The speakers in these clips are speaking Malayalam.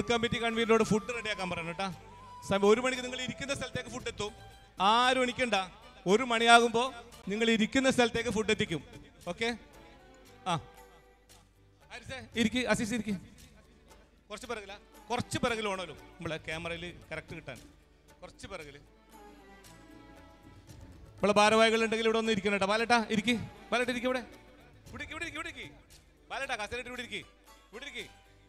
ഫുഡ് കമ്മിറ്റി കൺവീനറോട് ഫുഡ് റെഡിയാക്കാൻ പറയണം കേട്ടാ സമയം ഒരു മണിക്ക് നിങ്ങൾ ഇരിക്കുന്ന സ്ഥലത്തേക്ക് ഫുഡ് എത്തും ആരും എണിക്കണ്ട ഒരു മണിയാകുമ്പോൾ നിങ്ങൾ ഇരിക്കുന്ന സ്ഥലത്തേക്ക് ഫുഡ് എത്തിക്കും ഓക്കെ ആ ആരിസേ, ഇരിക്ക് അസീസ് ഇരിക്ക് കുറച്ച് പിറകില കുറച്ച് പിറകിൽ വേണമല്ലോ നമ്മളെ ക്യാമറയിൽ കറക്റ്റ് കിട്ടാൻ കുറച്ച് പിറകിൽ നമ്മളെ ഭാരവാഹികൾ ഉണ്ടെങ്കിൽ ഇവിടെ ഒന്ന് ഇരിക്കണം കേട്ടോ ബാലേട്ടാ ഇരിക്ക് ബാലേട്ട ഇരിക്കും ഇവിടെ ഇവിടെ ഇരിക്ക്, ഇവിടെ ഇരിക്ക്, ഇവിടെ ഇരിക്ക്. ബാലേട്ടാ കസേരയിട്ട് ഇവിടെ ഇരിക്ക് ഇവിടെ ഇരിക്ക്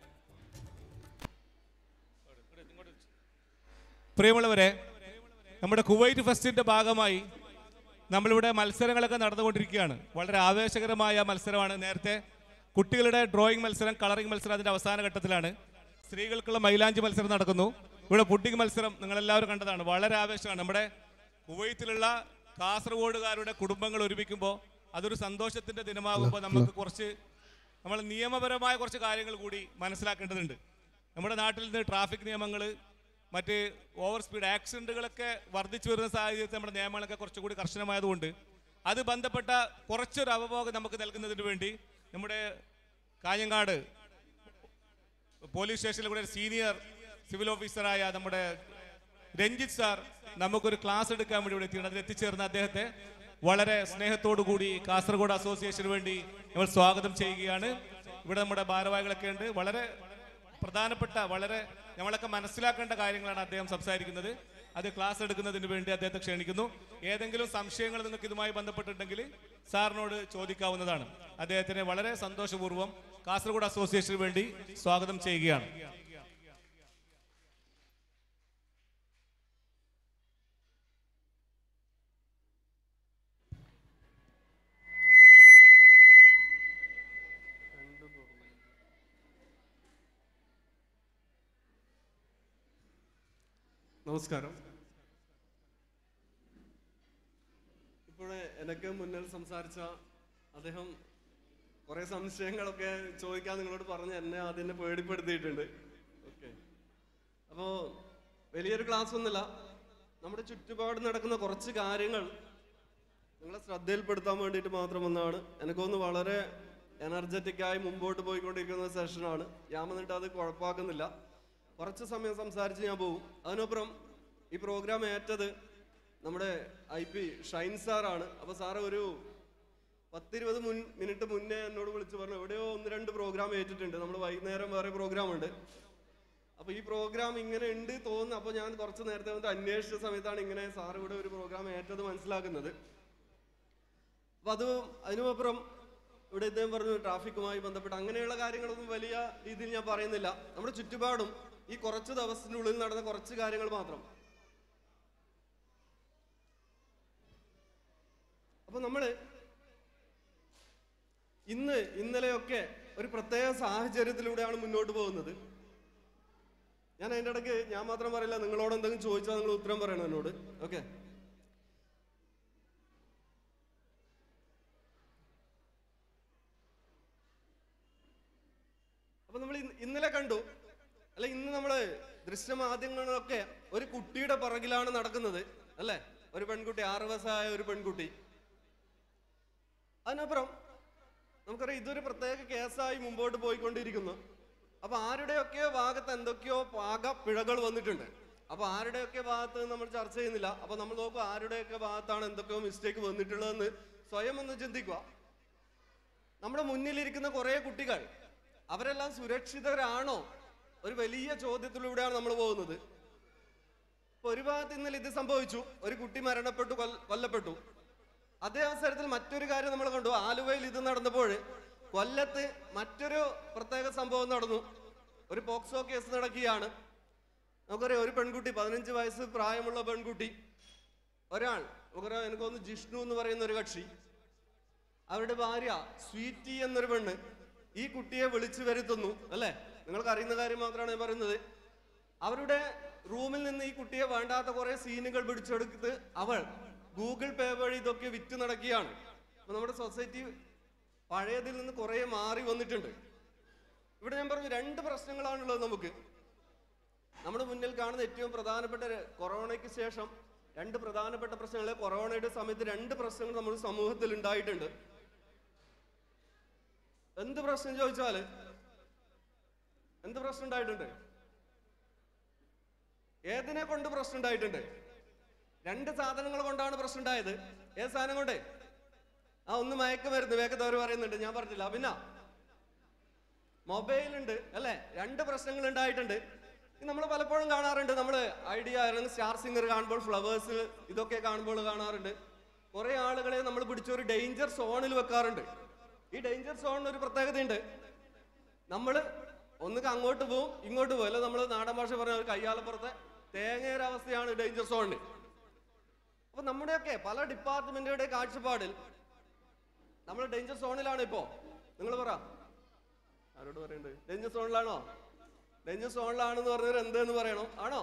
പ്രിയമുള്ളവരെ നമ്മുടെ കുവൈറ്റ് ഫെസ്റ്റിന്റെ ഭാഗമായി നമ്മളിവിടെ മത്സരങ്ങളൊക്കെ നടന്നുകൊണ്ടിരിക്കുകയാണ് വളരെ ആവേശകരമായ മത്സരമാണ് നേരത്തെ കുട്ടികളുടെ ഡ്രോയിങ് മത്സരം കളറിംഗ് മത്സരം അതിന്റെ അവസാന ഘട്ടത്തിലാണ് സ്ത്രീകൾക്കുള്ള മൈലാഞ്ചി മത്സരം നടക്കുന്നു ഇവിടെ പുഡിംഗ് മത്സരം നിങ്ങളെല്ലാവരും കണ്ടതാണ് വളരെ ആവേശമാണ് നമ്മുടെ കുവൈത്തിലുള്ള കാസർഗോഡുകാരുടെ കുടുംബങ്ങൾ ഒരുമിക്കുമ്പോൾ അതൊരു സന്തോഷത്തിന്റെ ദിനമാകുമ്പോൾ നമുക്ക് കുറച്ച് നമ്മൾ നിയമപരമായ കുറച്ച് കാര്യങ്ങൾ കൂടി മനസ്സിലാക്കേണ്ടതുണ്ട് നമ്മുടെ നാട്ടിൽ നിന്ന് ട്രാഫിക് നിയമങ്ങൾ മറ്റ് ഓവർ സ്പീഡ് ആക്സിഡന്റുകളൊക്കെ വർദ്ധിച്ചു വരുന്ന സാഹചര്യത്തിൽ നമ്മുടെ നിയമങ്ങളൊക്കെ കുറച്ചുകൂടി കർശനമായതുകൊണ്ട് അത് ബന്ധപ്പെട്ട കുറച്ചൊരു അവബോധം നമുക്ക് നൽകുന്നതിന് വേണ്ടി നമ്മുടെ കാഞ്ഞങ്ങാട് പോലീസ് സ്റ്റേഷനിൽ കൂടെ സീനിയർ സിവിൽ ഓഫീസറായ നമ്മുടെ രഞ്ജിത്ത് സാർ നമുക്കൊരു ക്ലാസ് എടുക്കാൻ വേണ്ടി ഇവിടെ എത്തിയാണ് അതിൽ എത്തിച്ചേർന്ന അദ്ദേഹത്തെ വളരെ സ്നേഹത്തോടു കൂടി കാസർഗോഡ് അസോസിയേഷന് വേണ്ടി നമ്മൾ സ്വാഗതം ചെയ്യുകയാണ് ഇവിടെ നമ്മുടെ ഭാരവാഹികളൊക്കെ ഉണ്ട് വളരെ പ്രധാനപ്പെട്ട വളരെ നമ്മളൊക്കെ മനസ്സിലാക്കേണ്ട കാര്യങ്ങളാണ് അദ്ദേഹം സംസാരിക്കുന്നത് അത് ക്ലാസ് എടുക്കുന്നതിന് വേണ്ടി അദ്ദേഹത്തെ ക്ഷണിക്കുന്നു ഏതെങ്കിലും സംശയങ്ങൾ നിങ്ങൾക്ക് ഇതുമായി ബന്ധപ്പെട്ടിട്ടുണ്ടെങ്കിൽ സാറിനോട് ചോദിക്കാവുന്നതാണ് അദ്ദേഹത്തിനെ വളരെ സന്തോഷപൂർവ്വം കാസർഗോഡ് അസോസിയേഷന് വേണ്ടി സ്വാഗതം ചെയ്യുകയാണ് നമസ്കാരം ഇപ്പോൾ എനിക്ക് മുന്നിൽ സംസാരിച്ച അദ്ദേഹം കുറെ സംശയങ്ങളൊക്കെ ചോദിക്കാൻ നിങ്ങളോട് പറഞ്ഞ് എന്നെ ആദ്യം തന്നെ പേടിപ്പെടുത്തിയിട്ടുണ്ട് ഓക്കെ അപ്പോൾ വലിയൊരു ക്ലാസ് ഒന്നുമില്ല നമ്മുടെ ചുറ്റുപാട് നടക്കുന്ന കുറച്ച് കാര്യങ്ങൾ നിങ്ങളെ ശ്രദ്ധയിൽപ്പെടുത്താൻ വേണ്ടിയിട്ട് മാത്രം ഒന്നാണ് എനിക്കൊന്ന് വളരെ എനർജറ്റിക്കായി മുമ്പോട്ട് പോയിക്കൊണ്ടിരിക്കുന്ന സെഷനാണ് ഞാൻ വന്നിട്ട് അത് കുഴപ്പമാക്കുന്നില്ല കുറച്ച് സമയം സംസാരിച്ച് ഞാൻ പോകും അതിനപ്പുറം ഈ പ്രോഗ്രാം ഏറ്റത് നമ്മുടെ ഐ പി ഷൈൻ സാറാണ് അപ്പോൾ സാറ് ഒരു പത്തിരുപത് മുൻ മിനിറ്റ് മുന്നേ എന്നോട് വിളിച്ച് പറഞ്ഞു എവിടെയോ ഒന്ന് രണ്ട് പ്രോഗ്രാം ഏറ്റിട്ടുണ്ട് നമ്മൾ വൈകുന്നേരം വേറെ പ്രോഗ്രാം ഉണ്ട് അപ്പൊ ഈ പ്രോഗ്രാം ഇങ്ങനെ ഉണ്ട് തോന്നുന്നു അപ്പൊ ഞാൻ കുറച്ച് നേരത്തെ വന്നിട്ട് അന്വേഷിച്ച സമയത്താണ് ഇങ്ങനെ സാർ ഇവിടെ ഒരു പ്രോഗ്രാം ഏറ്റത് മനസ്സിലാക്കുന്നത് അപ്പൊ അത് അതിനുമപ്പുറം ഇവിടെ ഇദ്ദേഹം പറഞ്ഞു ട്രാഫിക്കുമായി ബന്ധപ്പെട്ട് അങ്ങനെയുള്ള കാര്യങ്ങളൊന്നും വലിയ രീതിയിൽ ഞാൻ പറയുന്നില്ല നമ്മുടെ ചുറ്റുപാടും ഈ കുറച്ച് ദിവസത്തിനുള്ളിൽ നടന്ന കുറച്ച് കാര്യങ്ങൾ മാത്രം അപ്പൊ നമ്മള് ഇന്ന് ഇന്നലെയൊക്കെ ഒരു പ്രത്യേക സാഹചര്യത്തിലൂടെയാണ് മുന്നോട്ട് പോകുന്നത് ഞാൻ അതിൻ്റെ ഇടയ്ക്ക് ഞാൻ മാത്രം പറയില്ല നിങ്ങളോട് എന്തെങ്കിലും ചോദിച്ചാൽ നിങ്ങൾ ഉത്തരം പറയണം എന്നോട് ഓക്കെ അപ്പൊ നമ്മൾ ഇന്ന് ഇന്നലെ കണ്ടു അല്ല ഇന്ന് നമ്മള് ദൃശ്യമാധ്യമങ്ങളിലൊക്കെ ഒരു കുട്ടിയുടെ പുറകിലാണ് നടക്കുന്നത് അല്ലേ ഒരു പെൺകുട്ടി ആറ് വയസ്സായ ഒരു പെൺകുട്ടി അതിനപ്പുറം നമുക്കറിയാം ഇതൊരു പ്രത്യേക കേസായി മുമ്പോട്ട് പോയിക്കൊണ്ടിരിക്കുന്നു അപ്പൊ ആരുടെയൊക്കെയോ ഭാഗത്ത് എന്തൊക്കെയോ പാക പിഴകൾ വന്നിട്ടുണ്ട് അപ്പൊ ആരുടെയൊക്കെ ഭാഗത്ത് നമ്മൾ ചർച്ച ചെയ്യുന്നില്ല അപ്പൊ നമ്മൾ നോക്കുക ആരുടെയൊക്കെ ഭാഗത്താണ് എന്തൊക്കെയോ മിസ്റ്റേക്ക് വന്നിട്ടുള്ളതെന്ന് സ്വയം ഒന്ന് ചിന്തിക്കുക നമ്മുടെ മുന്നിലിരിക്കുന്ന കുറെ കുട്ടികൾ അവരെല്ലാം സുരക്ഷിതരാണോ ഒരു വലിയ ചോദ്യത്തിലൂടെയാണ് നമ്മൾ പോകുന്നത് ഇപ്പൊ ഒരു ഭാഗത്ത് ഇന്നലെ ഇത് സംഭവിച്ചു ഒരു കുട്ടി മരണപ്പെട്ടു കൊൽ- കൊല്ലപ്പെട്ടു അതേ അവസരത്തിൽ മറ്റൊരു കാര്യം നമ്മൾ കണ്ടു ആലുവയിൽ ഇത് നടന്നപ്പോൾ കൊല്ലത്ത് മറ്റൊരു പ്രത്യേക സംഭവം നടന്നു ഒരു പോക്സോ കേസ് നടക്കുകയാണ് നമുക്കറിയാം ഒരു പെൺകുട്ടി പതിനഞ്ച് വയസ്സ് പ്രായമുള്ള പെൺകുട്ടി ഒരാൾ നമുക്കറിയാം എനിക്കൊന്ന് ജിഷ്ണു എന്ന് പറയുന്ന ഒരു കക്ഷി അവരുടെ ഭാര്യ സ്വീറ്റി എന്നൊരു പെണ്ണ് ഈ കുട്ടിയെ വിളിച്ചു വരുത്തുന്നു അല്ലേ നിങ്ങൾക്ക് അറിയുന്ന കാര്യം മാത്രമാണ് ഞാൻ പറയുന്നത് അവരുടെ റൂമിൽ നിന്ന് ഈ കുട്ടിയെ വേണ്ടാത്ത കുറെ സീനുകൾ പിടിച്ചെടുത്ത് അവൾ ഗൂഗിൾ പേ വഴി ഇതൊക്കെ വിറ്റ് നടക്കുകയാണ് അപ്പൊ നമ്മുടെ സൊസൈറ്റി പഴയതിൽ നിന്ന് കുറെ മാറി വന്നിട്ടുണ്ട് ഇവിടെ ഞാൻ പറഞ്ഞു രണ്ട് പ്രശ്നങ്ങളാണുള്ളത് നമുക്ക് നമ്മുടെ മുന്നിൽ കാണുന്ന ഏറ്റവും പ്രധാനപ്പെട്ട ര- കൊറോണയ്ക്ക് ശേഷം രണ്ട് പ്രധാനപ്പെട്ട പ്രശ്നങ്ങൾ കൊറോണയുടെ സമയത്ത് രണ്ട് പ്രശ്നങ്ങൾ നമ്മുടെ സമൂഹത്തിൽ ഉണ്ടായിട്ടുണ്ട് എന്ത് പ്രശ്നം ചോദിച്ചാല് എന്ത് പ്രശ്നം ഉണ്ടായിട്ടുണ്ട് ഏതിനെ കൊണ്ട് പ്രശ്നം ഉണ്ടായിട്ടുണ്ട് രണ്ട് സാധനങ്ങൾ കൊണ്ടാണ് പ്രശ്നം ഉണ്ടായത് ഏത് സാധനം കൊണ്ടേ ആ ഒന്ന് മയക്കുമരുന്ന് വേഗത്തെ അവർ പറയുന്നുണ്ട് ഞാൻ പറഞ്ഞില്ല പിന്നെ മൊബൈൽ ഉണ്ട് അല്ലെ രണ്ട് പ്രശ്നങ്ങൾ ഉണ്ടായിട്ടുണ്ട് നമ്മൾ പലപ്പോഴും കാണാറുണ്ട് നമ്മൾ ഐഡിയ അല്ലെങ്കിൽ സ്റ്റാർ സിംഗർ കാണുമ്പോൾ ഫ്ലവേഴ്സ് ഇതൊക്കെ കാണുമ്പോൾ കാണാറുണ്ട് കുറെ ആളുകളെ നമ്മൾ പിടിച്ചൊരു ഡേഞ്ചർ സോണിൽ വെക്കാറുണ്ട് ഈ ഡേഞ്ചർ സോണിന് ഒരു പ്രത്യേകതയുണ്ട് നമ്മൾ ഒന്നുകിൽ അങ്ങോട്ട് പോവും ഇങ്ങോട്ട് പോകും അല്ലെ നമ്മൾ നാടൻ ഭാഷ പറഞ്ഞ ഒരു കയ്യാലപ്പുറത്തെ തേങ്ങയുടെ അവസ്ഥയാണ് ഡേഞ്ചർ സോണിന് അപ്പൊ നമ്മുടെയൊക്കെ പല ഡിപ്പാർട്ട്മെന്റുകളുടെ കാഴ്ചപ്പാടിൽ നമ്മൾ ഡേഞ്ചർ സോണിലാണ് ഇപ്പോ നിങ്ങൾ പറ ആരോട് പറയണ്ടേ ഡേഞ്ചർ സോണിലാണോ ഡേഞ്ചർ സോണിലാണെന്ന് പറഞ്ഞവർ എന്തെന്ന് പറയണം ആണോ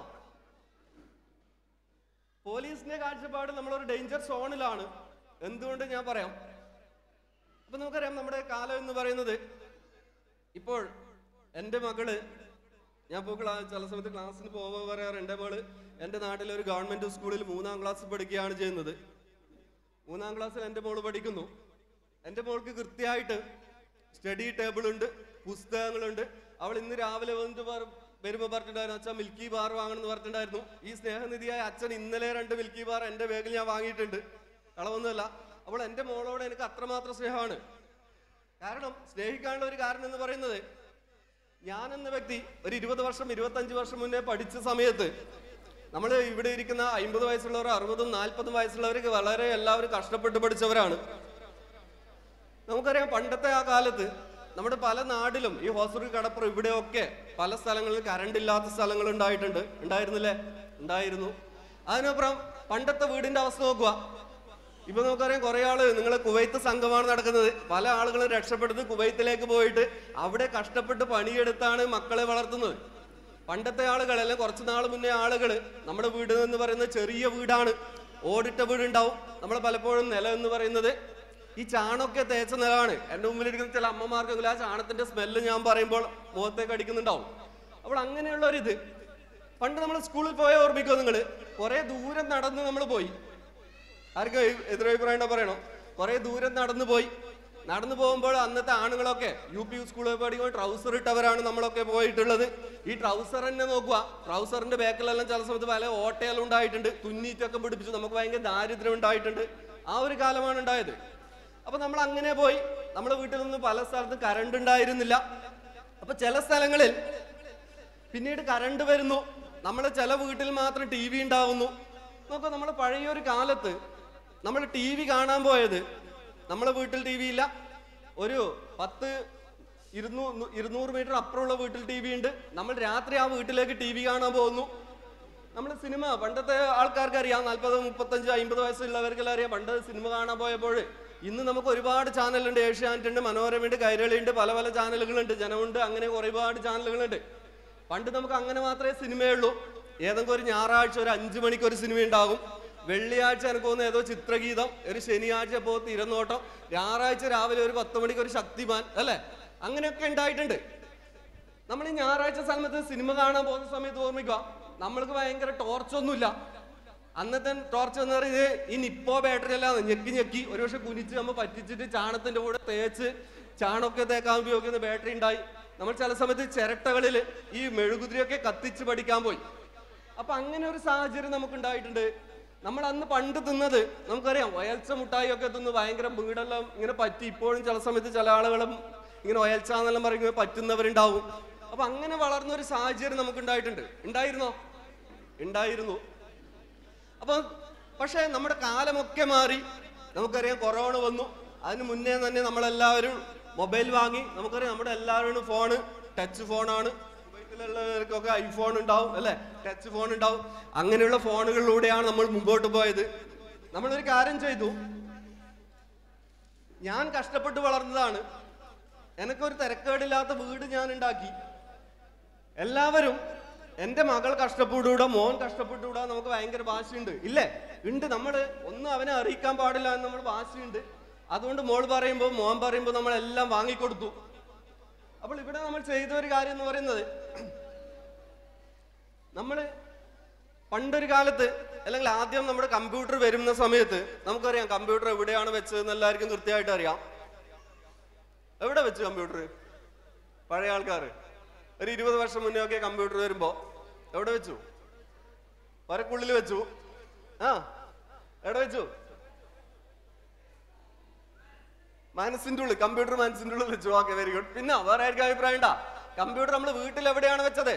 പോലീസിന്റെ കാഴ്ചപ്പാട് നമ്മളൊരു ഡേഞ്ചർ സോണിലാണ് എന്തുകൊണ്ട് ഞാൻ പറയാം അപ്പൊ നമുക്കറിയാം നമ്മുടെ കാലം എന്ന് പറയുന്നത് ഇപ്പോൾ എൻ്റെ മകള് ഞാൻ ഇപ്പോൾ ക്ലാ- ചില സമയത്ത് ക്ലാസ്സിന് പോകുമ്പോൾ പറയാറ് എൻ്റെ മകള് എൻ്റെ നാട്ടിലെ ഒരു ഗവൺമെന്റ് സ്കൂളിൽ മൂന്നാം ക്ലാസ് പഠിക്കുകയാണ് ചെയ്യുന്നത് മൂന്നാം ക്ലാസ്സിൽ എൻ്റെ മോള് പഠിക്കുന്നു എൻ്റെ മോൾക്ക് കൃത്യമായിട്ട് സ്റ്റഡി ടേബിൾ ഉണ്ട് പുസ്തകങ്ങളുണ്ട് അവൾ ഇന്ന് രാവിലെ വന്നിട്ട് പറ- വരുമ്പോൾ പറഞ്ഞിട്ടുണ്ടായിരുന്നു അച്ഛൻ മിൽക്കി ബാർ വാങ്ങണമെന്ന് പറഞ്ഞിട്ടുണ്ടായിരുന്നു ഈ സ്നേഹനിധിയായ അച്ഛൻ ഇന്നലെ രണ്ട് മിൽക്കി ബാർ എൻ്റെ ബാഗിൽ ഞാൻ വാങ്ങിയിട്ടുണ്ട് കളവൊന്നുമല്ല അപ്പോൾ എൻ്റെ മോളോട് എനിക്ക് അത്രമാത്രം സ്നേഹമാണ് കാരണം സ്നേഹിക്കാനുള്ള ഒരു കാരണം എന്ന് പറയുന്നത് ഞാൻ എന്ന വ്യക്തി ഒരു ഇരുപത് വർഷം ഇരുപത്തഞ്ച് വർഷം മുന്നേ പഠിച്ച സമയത്ത് നമ്മൾ ഇവിടെ ഇരിക്കുന്ന അമ്പത് വയസ്സുള്ളവർ അറുപതും നാൽപ്പതും വയസ്സുള്ളവർക്ക് വളരെ എല്ലാവരും കഷ്ടപ്പെട്ട് പഠിച്ചവരാണ് നമുക്കറിയാം പണ്ടത്തെ ആ കാലത്ത് നമ്മുടെ പല നാട്ടിലും ഈ ഹോസ്പിറ്റൽ കടപ്പുറം ഇവിടെയൊക്കെ പല സ്ഥലങ്ങളിൽ കറണ്ട് ഇല്ലാത്ത സ്ഥലങ്ങൾ ഉണ്ടായിട്ടുണ്ട് ഉണ്ടായിരുന്നില്ലേ ഉണ്ടായിരുന്നു അതിനപ്പുറം പണ്ടത്തെ വീടിന്റെ അവസ്ഥ നോക്കുക ഇപ്പൊ നമുക്കറിയാം കുറെ ആള് നിങ്ങളെ കുവൈത്ത് സംഘമാണ് നടക്കുന്നത് പല ആളുകളും രക്ഷപ്പെടുന്നത് കുവൈത്തിലേക്ക് പോയിട്ട് അവിടെ കഷ്ടപ്പെട്ട് പണിയെടുത്താണ് മക്കളെ വളർത്തുന്നത് പണ്ടത്തെ ആളുകൾ അല്ലെങ്കിൽ കുറച്ച് നാൾ മുന്നേ ആളുകൾ നമ്മുടെ വീട് എന്ന് പറയുന്നത് ചെറിയ വീടാണ് ഓടിട്ട വീടുണ്ടാവും നമ്മൾ പലപ്പോഴും നിലം എന്ന് പറയുന്നത് ഈ ചാണൊക്കെ തേച്ച നിലമാണ് എൻ്റെ മുമ്പിലിരിക്കുന്ന ചില അമ്മമാർക്കെങ്കിലും ആ ചാണത്തിന്റെ സ്മെല്ല് ഞാൻ പറയുമ്പോൾ മുഖത്തേക്ക് അടിക്കുന്നുണ്ടാവും അപ്പോൾ അങ്ങനെയുള്ള ഒരു ഇത് പണ്ട് നമ്മൾ സ്കൂളിൽ പോയ ഓർമ്മിക്കോ നിങ്ങൾ കുറെ ദൂരം നടന്ന് നമ്മൾ പോയി ആർക്കും എ- എതിരഭിപ്രായം ഉണ്ടോ പറയണം കുറെ ദൂരം നടന്നു പോയി നടന്നു പോകുമ്പോൾ അന്നത്തെ ആണുങ്ങളൊക്കെ യു പി സ്കൂളിൽ പഠിക്കുമ്പോൾ ട്രൗസർ ഇട്ടവരാണ് നമ്മളൊക്കെ പോയിട്ടുള്ളത് ഈ ട്രൗസർ തന്നെ നോക്കുക ട്രൗസറിന്റെ ബാക്കിലെല്ലാം ചില സമയത്ത് പല ഓട്ടയെല്ലാം ഉണ്ടായിട്ടുണ്ട് തുന്നീറ്റൊക്കെ പിടിപ്പിച്ചു നമുക്ക് ഭയങ്കര ദാരിദ്ര്യം ഉണ്ടായിട്ടുണ്ട് ആ ഒരു കാലമാണ് ഉണ്ടായത് അപ്പൊ നമ്മൾ അങ്ങനെ പോയി നമ്മുടെ വീട്ടിൽ നിന്ന് പല സ്ഥലത്തും കറണ്ട് ഉണ്ടായിരുന്നില്ല അപ്പൊ ചില സ്ഥലങ്ങളിൽ പിന്നീട് കറണ്ട് വരുന്നു നമ്മൾ ചില വീട്ടിൽ മാത്രം ടി വി ഉണ്ടാവുന്നു നോക്കൂ നമ്മൾ പഴയ ഒരു കാലത്ത് നമ്മൾ ടി വി കാണാൻ പോയത് നമ്മളെ വീട്ടിൽ ടി വി ഇല്ല ഒരു പത്ത് ഇരുന്നൂറ് ഇരുന്നൂറ് മീറ്റർ അപ്പുറമുള്ള വീട്ടിൽ ടി വി ഉണ്ട് നമ്മൾ രാത്രി ആ വീട്ടിലേക്ക് ടി വി കാണാൻ പോകുന്നു നമ്മൾ സിനിമ പണ്ടത്തെ ആൾക്കാർക്ക് അറിയാം നാൽപ്പത് മുപ്പത്തഞ്ച് അമ്പത് വയസ്സുള്ളവർക്കെല്ലാം അറിയാം പണ്ട് സിനിമ കാണാൻ പോയപ്പോൾ ഇന്ന് നമുക്ക് ഒരുപാട് ചാനലുണ്ട് ഏഷ്യാനെറ്റ് ഉണ്ട് മനോരമയുണ്ട് കൈരളിയുണ്ട് പല പല ചാനലുകളുണ്ട് ജനമുണ്ട് അങ്ങനെ ഒരുപാട് ചാനലുകളുണ്ട് പണ്ട് നമുക്ക് അങ്ങനെ മാത്രമേ സിനിമയുള്ളൂ ഏതെങ്കിലും ഒരു ഞായറാഴ്ച ഒരു അഞ്ചു മണിക്ക് ഒരു സിനിമ ഉണ്ടാകും വെള്ളിയാഴ്ച എനിക്ക് തോന്നുന്നു ഏതോ ചിത്രഗീതം ഒരു ശനിയാഴ്ച പോ തിരനോട്ടം ഞായറാഴ്ച രാവിലെ ഒരു പത്ത് മണിക്ക് ഒരു ശക്തിമാൻ അല്ലേ അങ്ങനെയൊക്കെ ഉണ്ടായിട്ടുണ്ട് നമ്മൾ ഈ ഞായറാഴ്ച സമയത്ത് സിനിമ കാണാൻ പോകുന്ന സമയത്ത് ഓർമ്മിക്കുക നമ്മൾക്ക് ഭയങ്കര ടോർച്ചൊന്നുമില്ല അന്നത്തെ ടോർച്ച് എന്ന് പറയുന്നത് ഈ നിപ്പോ ബാറ്ററി അല്ല ഞെക്കി ഞെക്കി ഒരു പക്ഷെ കുനിച്ച് നമ്മൾ പറ്റിച്ചിട്ട് ചാണത്തിന്റെ കൂടെ തേച്ച് ചാണൊക്കെ തേക്കാൻ ഉപയോഗിക്കുന്ന ബാറ്ററി ഉണ്ടായി നമ്മൾ ചില സമയത്ത് ചിരട്ടകളിൽ ഈ മെഴുകുതിരിയൊക്കെ കത്തിച്ച് പഠിക്കാൻ പോയി അപ്പൊ അങ്ങനെ ഒരു സാഹചര്യം നമുക്ക് ഉണ്ടായിട്ടുണ്ട് നമ്മൾ അന്ന് പണ്ട് തിന്നത് നമുക്കറിയാം ഒയൽച്ച മുട്ടായി ഒക്കെ തിന്ന് ഭയങ്കര വീടെല്ലാം ഇങ്ങനെ പറ്റി ഇപ്പോഴും ചില സമയത്ത് ചില ആളുകളും ഇങ്ങനെ ഒയൽച്ച എന്നെല്ലാം പറയുമ്പോൾ പറ്റുന്നവരുണ്ടാവും അപ്പൊ അങ്ങനെ വളർന്ന ഒരു സാഹചര്യം നമുക്ക് ഉണ്ടായിട്ടുണ്ട് ഉണ്ടായിരുന്നോ ഉണ്ടായിരുന്നു അപ്പൊ പക്ഷേ നമ്മുടെ കാലമൊക്കെ മാറി നമുക്കറിയാം കൊറോണ വന്നു അതിന് മുന്നേ തന്നെ നമ്മളെല്ലാവരും മൊബൈൽ വാങ്ങി നമുക്കറിയാം നമ്മുടെ എല്ലാവരും ഫോണ് ടച്ച് ഫോണാണ് കുവൈത്തിലുള്ളവർക്കൊക്കെ ഐഫോൺ ഉണ്ടാവും അല്ലെ ടച്ച് ഫോൺ ഉണ്ടാവും അങ്ങനെയുള്ള ഫോണുകളിലൂടെയാണ് നമ്മൾ മുമ്പോട്ട് പോയത് നമ്മളൊരു കാര്യം ചെയ്തു ഞാൻ കഷ്ടപ്പെട്ട് വളർന്നതാണ് എനിക്കൊരു തിരക്കേടില്ലാത്ത വീട് ഞാൻ ഉണ്ടാക്കി എല്ലാവരും എന്റെ മകൾ കഷ്ടപ്പെടൂടാ മോൻ കഷ്ടപ്പെട്ടുകൂടാ നമുക്ക് ഭയങ്കര വാശിയുണ്ട് ഇല്ലേ ഉണ്ട് നമ്മൾ ഒന്നും അവനെ അറിയിക്കാൻ പാടില്ല എന്ന് നമ്മൾ വാശിയുണ്ട് അതുകൊണ്ട് മോൾ പറയുമ്പോൾ മോൻ പറയുമ്പോൾ നമ്മൾ എല്ലാം വാങ്ങിക്കൊടുത്തു അപ്പോൾ ഇവിടെ നമ്മൾ ചെയ്ത ഒരു കാര്യം എന്ന് പറയുന്നത് നമ്മൾ പണ്ടൊരു കാലത്ത് അല്ലെങ്കിൽ ആദ്യം നമ്മുടെ കമ്പ്യൂട്ടർ വരുന്ന സമയത്ത് നമുക്കറിയാം കമ്പ്യൂട്ടർ എവിടെയാണ് വെച്ചതെന്ന് എല്ലാവർക്കും കൃത്യമായിട്ട് അറിയാം എവിടെ വെച്ച് കമ്പ്യൂട്ടർ പഴയ ആൾക്കാർ ഒരു ഇരുപത് വർഷം മുന്നേ ഒക്കെ കമ്പ്യൂട്ടർ വരുമ്പോ എവിടെ വെച്ചു ഒരക്കുള്ളിൽ വെച്ചു ആ എവിടെ വെച്ചു മനസ്സിന്റെ ഉള്ളിൽ കമ്പ്യൂട്ടർ മനസ്സിന്റെ ഉള്ളിൽ വെച്ചു ഓക്കെ വെരി ഗുഡ് പിന്നെ വേറെ ആയിരിക്കും അഭിപ്രായം ഉണ്ടാ കമ്പ്യൂട്ടർ നമ്മൾ വീട്ടിൽ എവിടെയാണ് വെച്ചത്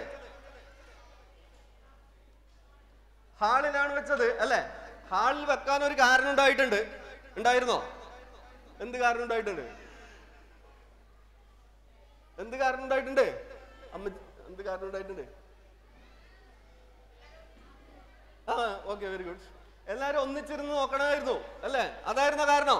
ഹാളിലാണ് വെച്ചത് അല്ലേ ഹാളിൽ വെക്കാൻ ഒരു കാരണം ഉണ്ടായിട്ടുണ്ട് ഉണ്ടായിരുന്നോ എന്ത് കാരണം ഉണ്ടായിട്ടുണ്ട് എന്ത് കാരണം ഉണ്ടായിട്ടുണ്ട് അമ്മ എന്ത് കാരണം ഉണ്ടായിട്ടുണ്ട് ആ ഓക്കെ വെരി ഗുഡ് എല്ലാരും ഒന്നിച്ചിരുന്ന് നോക്കണമായിരുന്നു അല്ലേ അതായിരുന്ന കാരണം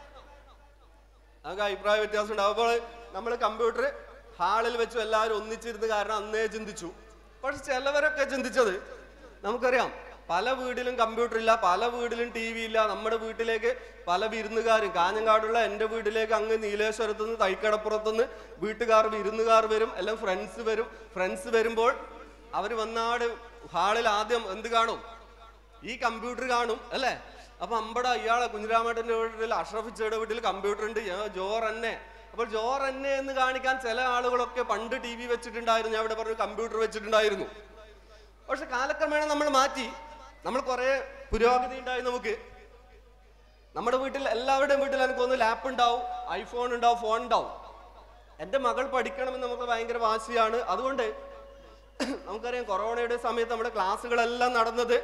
നമുക്ക് അഭിപ്രായ വ്യത്യാസം ഉണ്ടാവും അപ്പോൾ നമ്മൾ കമ്പ്യൂട്ടർ ഹാളിൽ വെച്ചു എല്ലാവരും ഒന്നിച്ചിരുന്ന് കാരണം അന്നേ ചിന്തിച്ചു പക്ഷെ ചിലവരൊക്കെ ചിന്തിച്ചത് നമുക്കറിയാം പല വീട്ടിലും കമ്പ്യൂട്ടർ ഇല്ല പല വീട്ടിലും ടി വി ഇല്ല നമ്മുടെ വീട്ടിലേക്ക് പല വിരുന്നുകാരും കാഞ്ഞങ്ങാടുള്ള എൻ്റെ വീട്ടിലേക്ക് അങ്ങ് നീലേശ്വരത്തു നിന്ന് തൈക്കടപ്പുറത്തുനിന്ന് വീട്ടുകാർ വിരുന്നുകാർ വരും എല്ലാം ഫ്രണ്ട്സ് വരും ഫ്രണ്ട്സ് വരുമ്പോൾ അവർ വന്നാട് ഹാളിൽ ആദ്യം എന്ത് കാണും ഈ കമ്പ്യൂട്ടർ കാണും അല്ലേ അപ്പൊ അമ്പട ഇയാളെ കുഞ്ഞിരാമേട്ടന്റെ വീട്ടിൽ അഷ്റഫിച്ചയുടെ വീട്ടിൽ കമ്പ്യൂട്ടർ ഉണ്ട് ഏ, ജോർ എന്നെ അപ്പോൾ ജോർ എന്നെ എന്ന് കാണിക്കാൻ ചില ആളുകളൊക്കെ പണ്ട് ടി വി വെച്ചിട്ടുണ്ടായിരുന്നു ഞാൻ ഇവിടെ പറഞ്ഞു കമ്പ്യൂട്ടർ വെച്ചിട്ടുണ്ടായിരുന്നു പക്ഷെ കാലക്രമേണ നമ്മൾ മാറ്റി നമ്മൾ കുറെ പുരോഗതി ഉണ്ടായി നമുക്ക് നമ്മുടെ വീട്ടിൽ എല്ലാവരുടെയും വീട്ടിൽ എനിക്ക് തോന്നുന്നു ലാപ്പ് ഉണ്ടാവും ഐഫോൺ ഉണ്ടാവും ഫോൺ ഉണ്ടാവും എൻ്റെ മകൾ പഠിക്കണമെന്ന് നമുക്ക് ഭയങ്കര വാശിയാണ് അതുകൊണ്ട് നമുക്കറിയാം കൊറോണയുടെ സമയത്ത് നമ്മുടെ ക്ലാസ്സുകളെല്ലാം നടന്നത്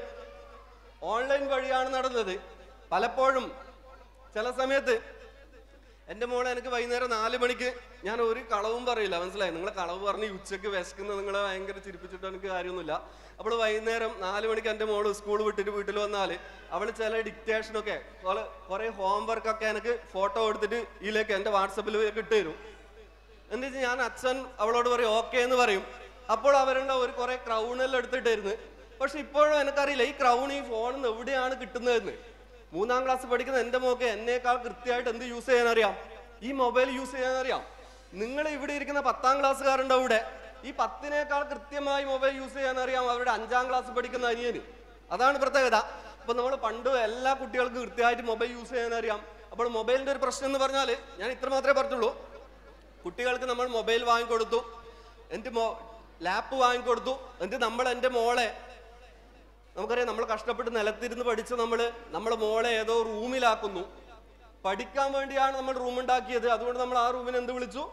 ഓൺലൈൻ വഴിയാണ് നടന്നത് പലപ്പോഴും ചില സമയത്ത് എൻ്റെ മോളെ എനിക്ക് വൈകുന്നേരം നാല് മണിക്ക് ഞാൻ ഒരു കളവും പറയില്ല മനസ്സിലായി നിങ്ങൾ കളവ് പറഞ്ഞ് ഈ ഉച്ചയ്ക്ക് വിശക്കുന്ന നിങ്ങളെ ഭയങ്കര ചിരിപ്പിച്ചിട്ട് എനിക്ക് കാര്യമൊന്നുമില്ല അപ്പോൾ വൈകുന്നേരം നാല് മണിക്ക് എൻ്റെ മോള് സ്കൂൾ വിട്ടിട്ട് വീട്ടിൽ വന്നാൽ അവൾ ചില ഡിക്റ്റേഷനൊക്കെ കുറേ ഹോംവർക്കൊക്കെ എനിക്ക് ഫോട്ടോ എടുത്തിട്ട് ഇതിലേക്ക് എൻ്റെ വാട്സപ്പിൽ ഇട്ട് തരും എന്താ വെച്ചാൽ ഞാൻ അച്ഛൻ അവളോട് പറയും ഓക്കെ എന്ന് പറയും അപ്പോൾ അവരുടെ ഒരു കുറെ ക്രൗണെല്ലാം എടുത്തിട്ടായിരുന്നു പക്ഷെ ഇപ്പോഴും എനിക്കറിയില്ല ഈ ക്രൗൺ ഈ ഫോണിൽ നിന്ന് എവിടെയാണ് കിട്ടുന്നതെന്ന് മൂന്നാം ക്ലാസ് പഠിക്കുന്ന എൻ്റെ മോക്ക് എന്നേക്കാൾ കൃത്യമായിട്ട് എന്ത് യൂസ് ചെയ്യാൻ അറിയാം ഈ മൊബൈൽ യൂസ് ചെയ്യാൻ അറിയാം നിങ്ങൾ ഇവിടെ ഇരിക്കുന്ന പത്താം ക്ലാസ്സുകാരുണ്ട് അവിടെ ഈ പത്തിനേക്കാൾ കൃത്യമായി മൊബൈൽ യൂസ് ചെയ്യാൻ അറിയാം അവരുടെ അഞ്ചാം ക്ലാസ് പഠിക്കുന്ന അനിയന് അതാണ് പ്രത്യേകത അപ്പൊ നമ്മൾ പണ്ട് എല്ലാ കുട്ടികൾക്കും കൃത്യമായിട്ട് മൊബൈൽ യൂസ് ചെയ്യാൻ അറിയാം അപ്പോൾ മൊബൈലിന്റെ ഒരു പ്രശ്നം എന്ന് പറഞ്ഞാൽ ഞാൻ ഇത്ര മാത്രമേ പറഞ്ഞുള്ളൂ കുട്ടികൾക്ക് നമ്മൾ മൊബൈൽ വാങ്ങിക്കൊടുത്തു എന്നിട്ട് മൊ ലാപ്പ് വാങ്ങിക്കൊടുത്തു എന്നിട്ട് നമ്മൾ എൻ്റെ മോളെ നമുക്കറിയാം നമ്മൾ കഷ്ടപ്പെട്ട് നിലത്തിരുന്ന് പഠിച്ച് നമ്മൾ നമ്മളെ മോളെ ഏതോ റൂമിലാക്കുന്നു പഠിക്കാൻ വേണ്ടിയാണ് നമ്മൾ റൂം ഉണ്ടാക്കിയത് അതുകൊണ്ട് നമ്മൾ ആ റൂമിനെ എന്ത് വിളിച്ചു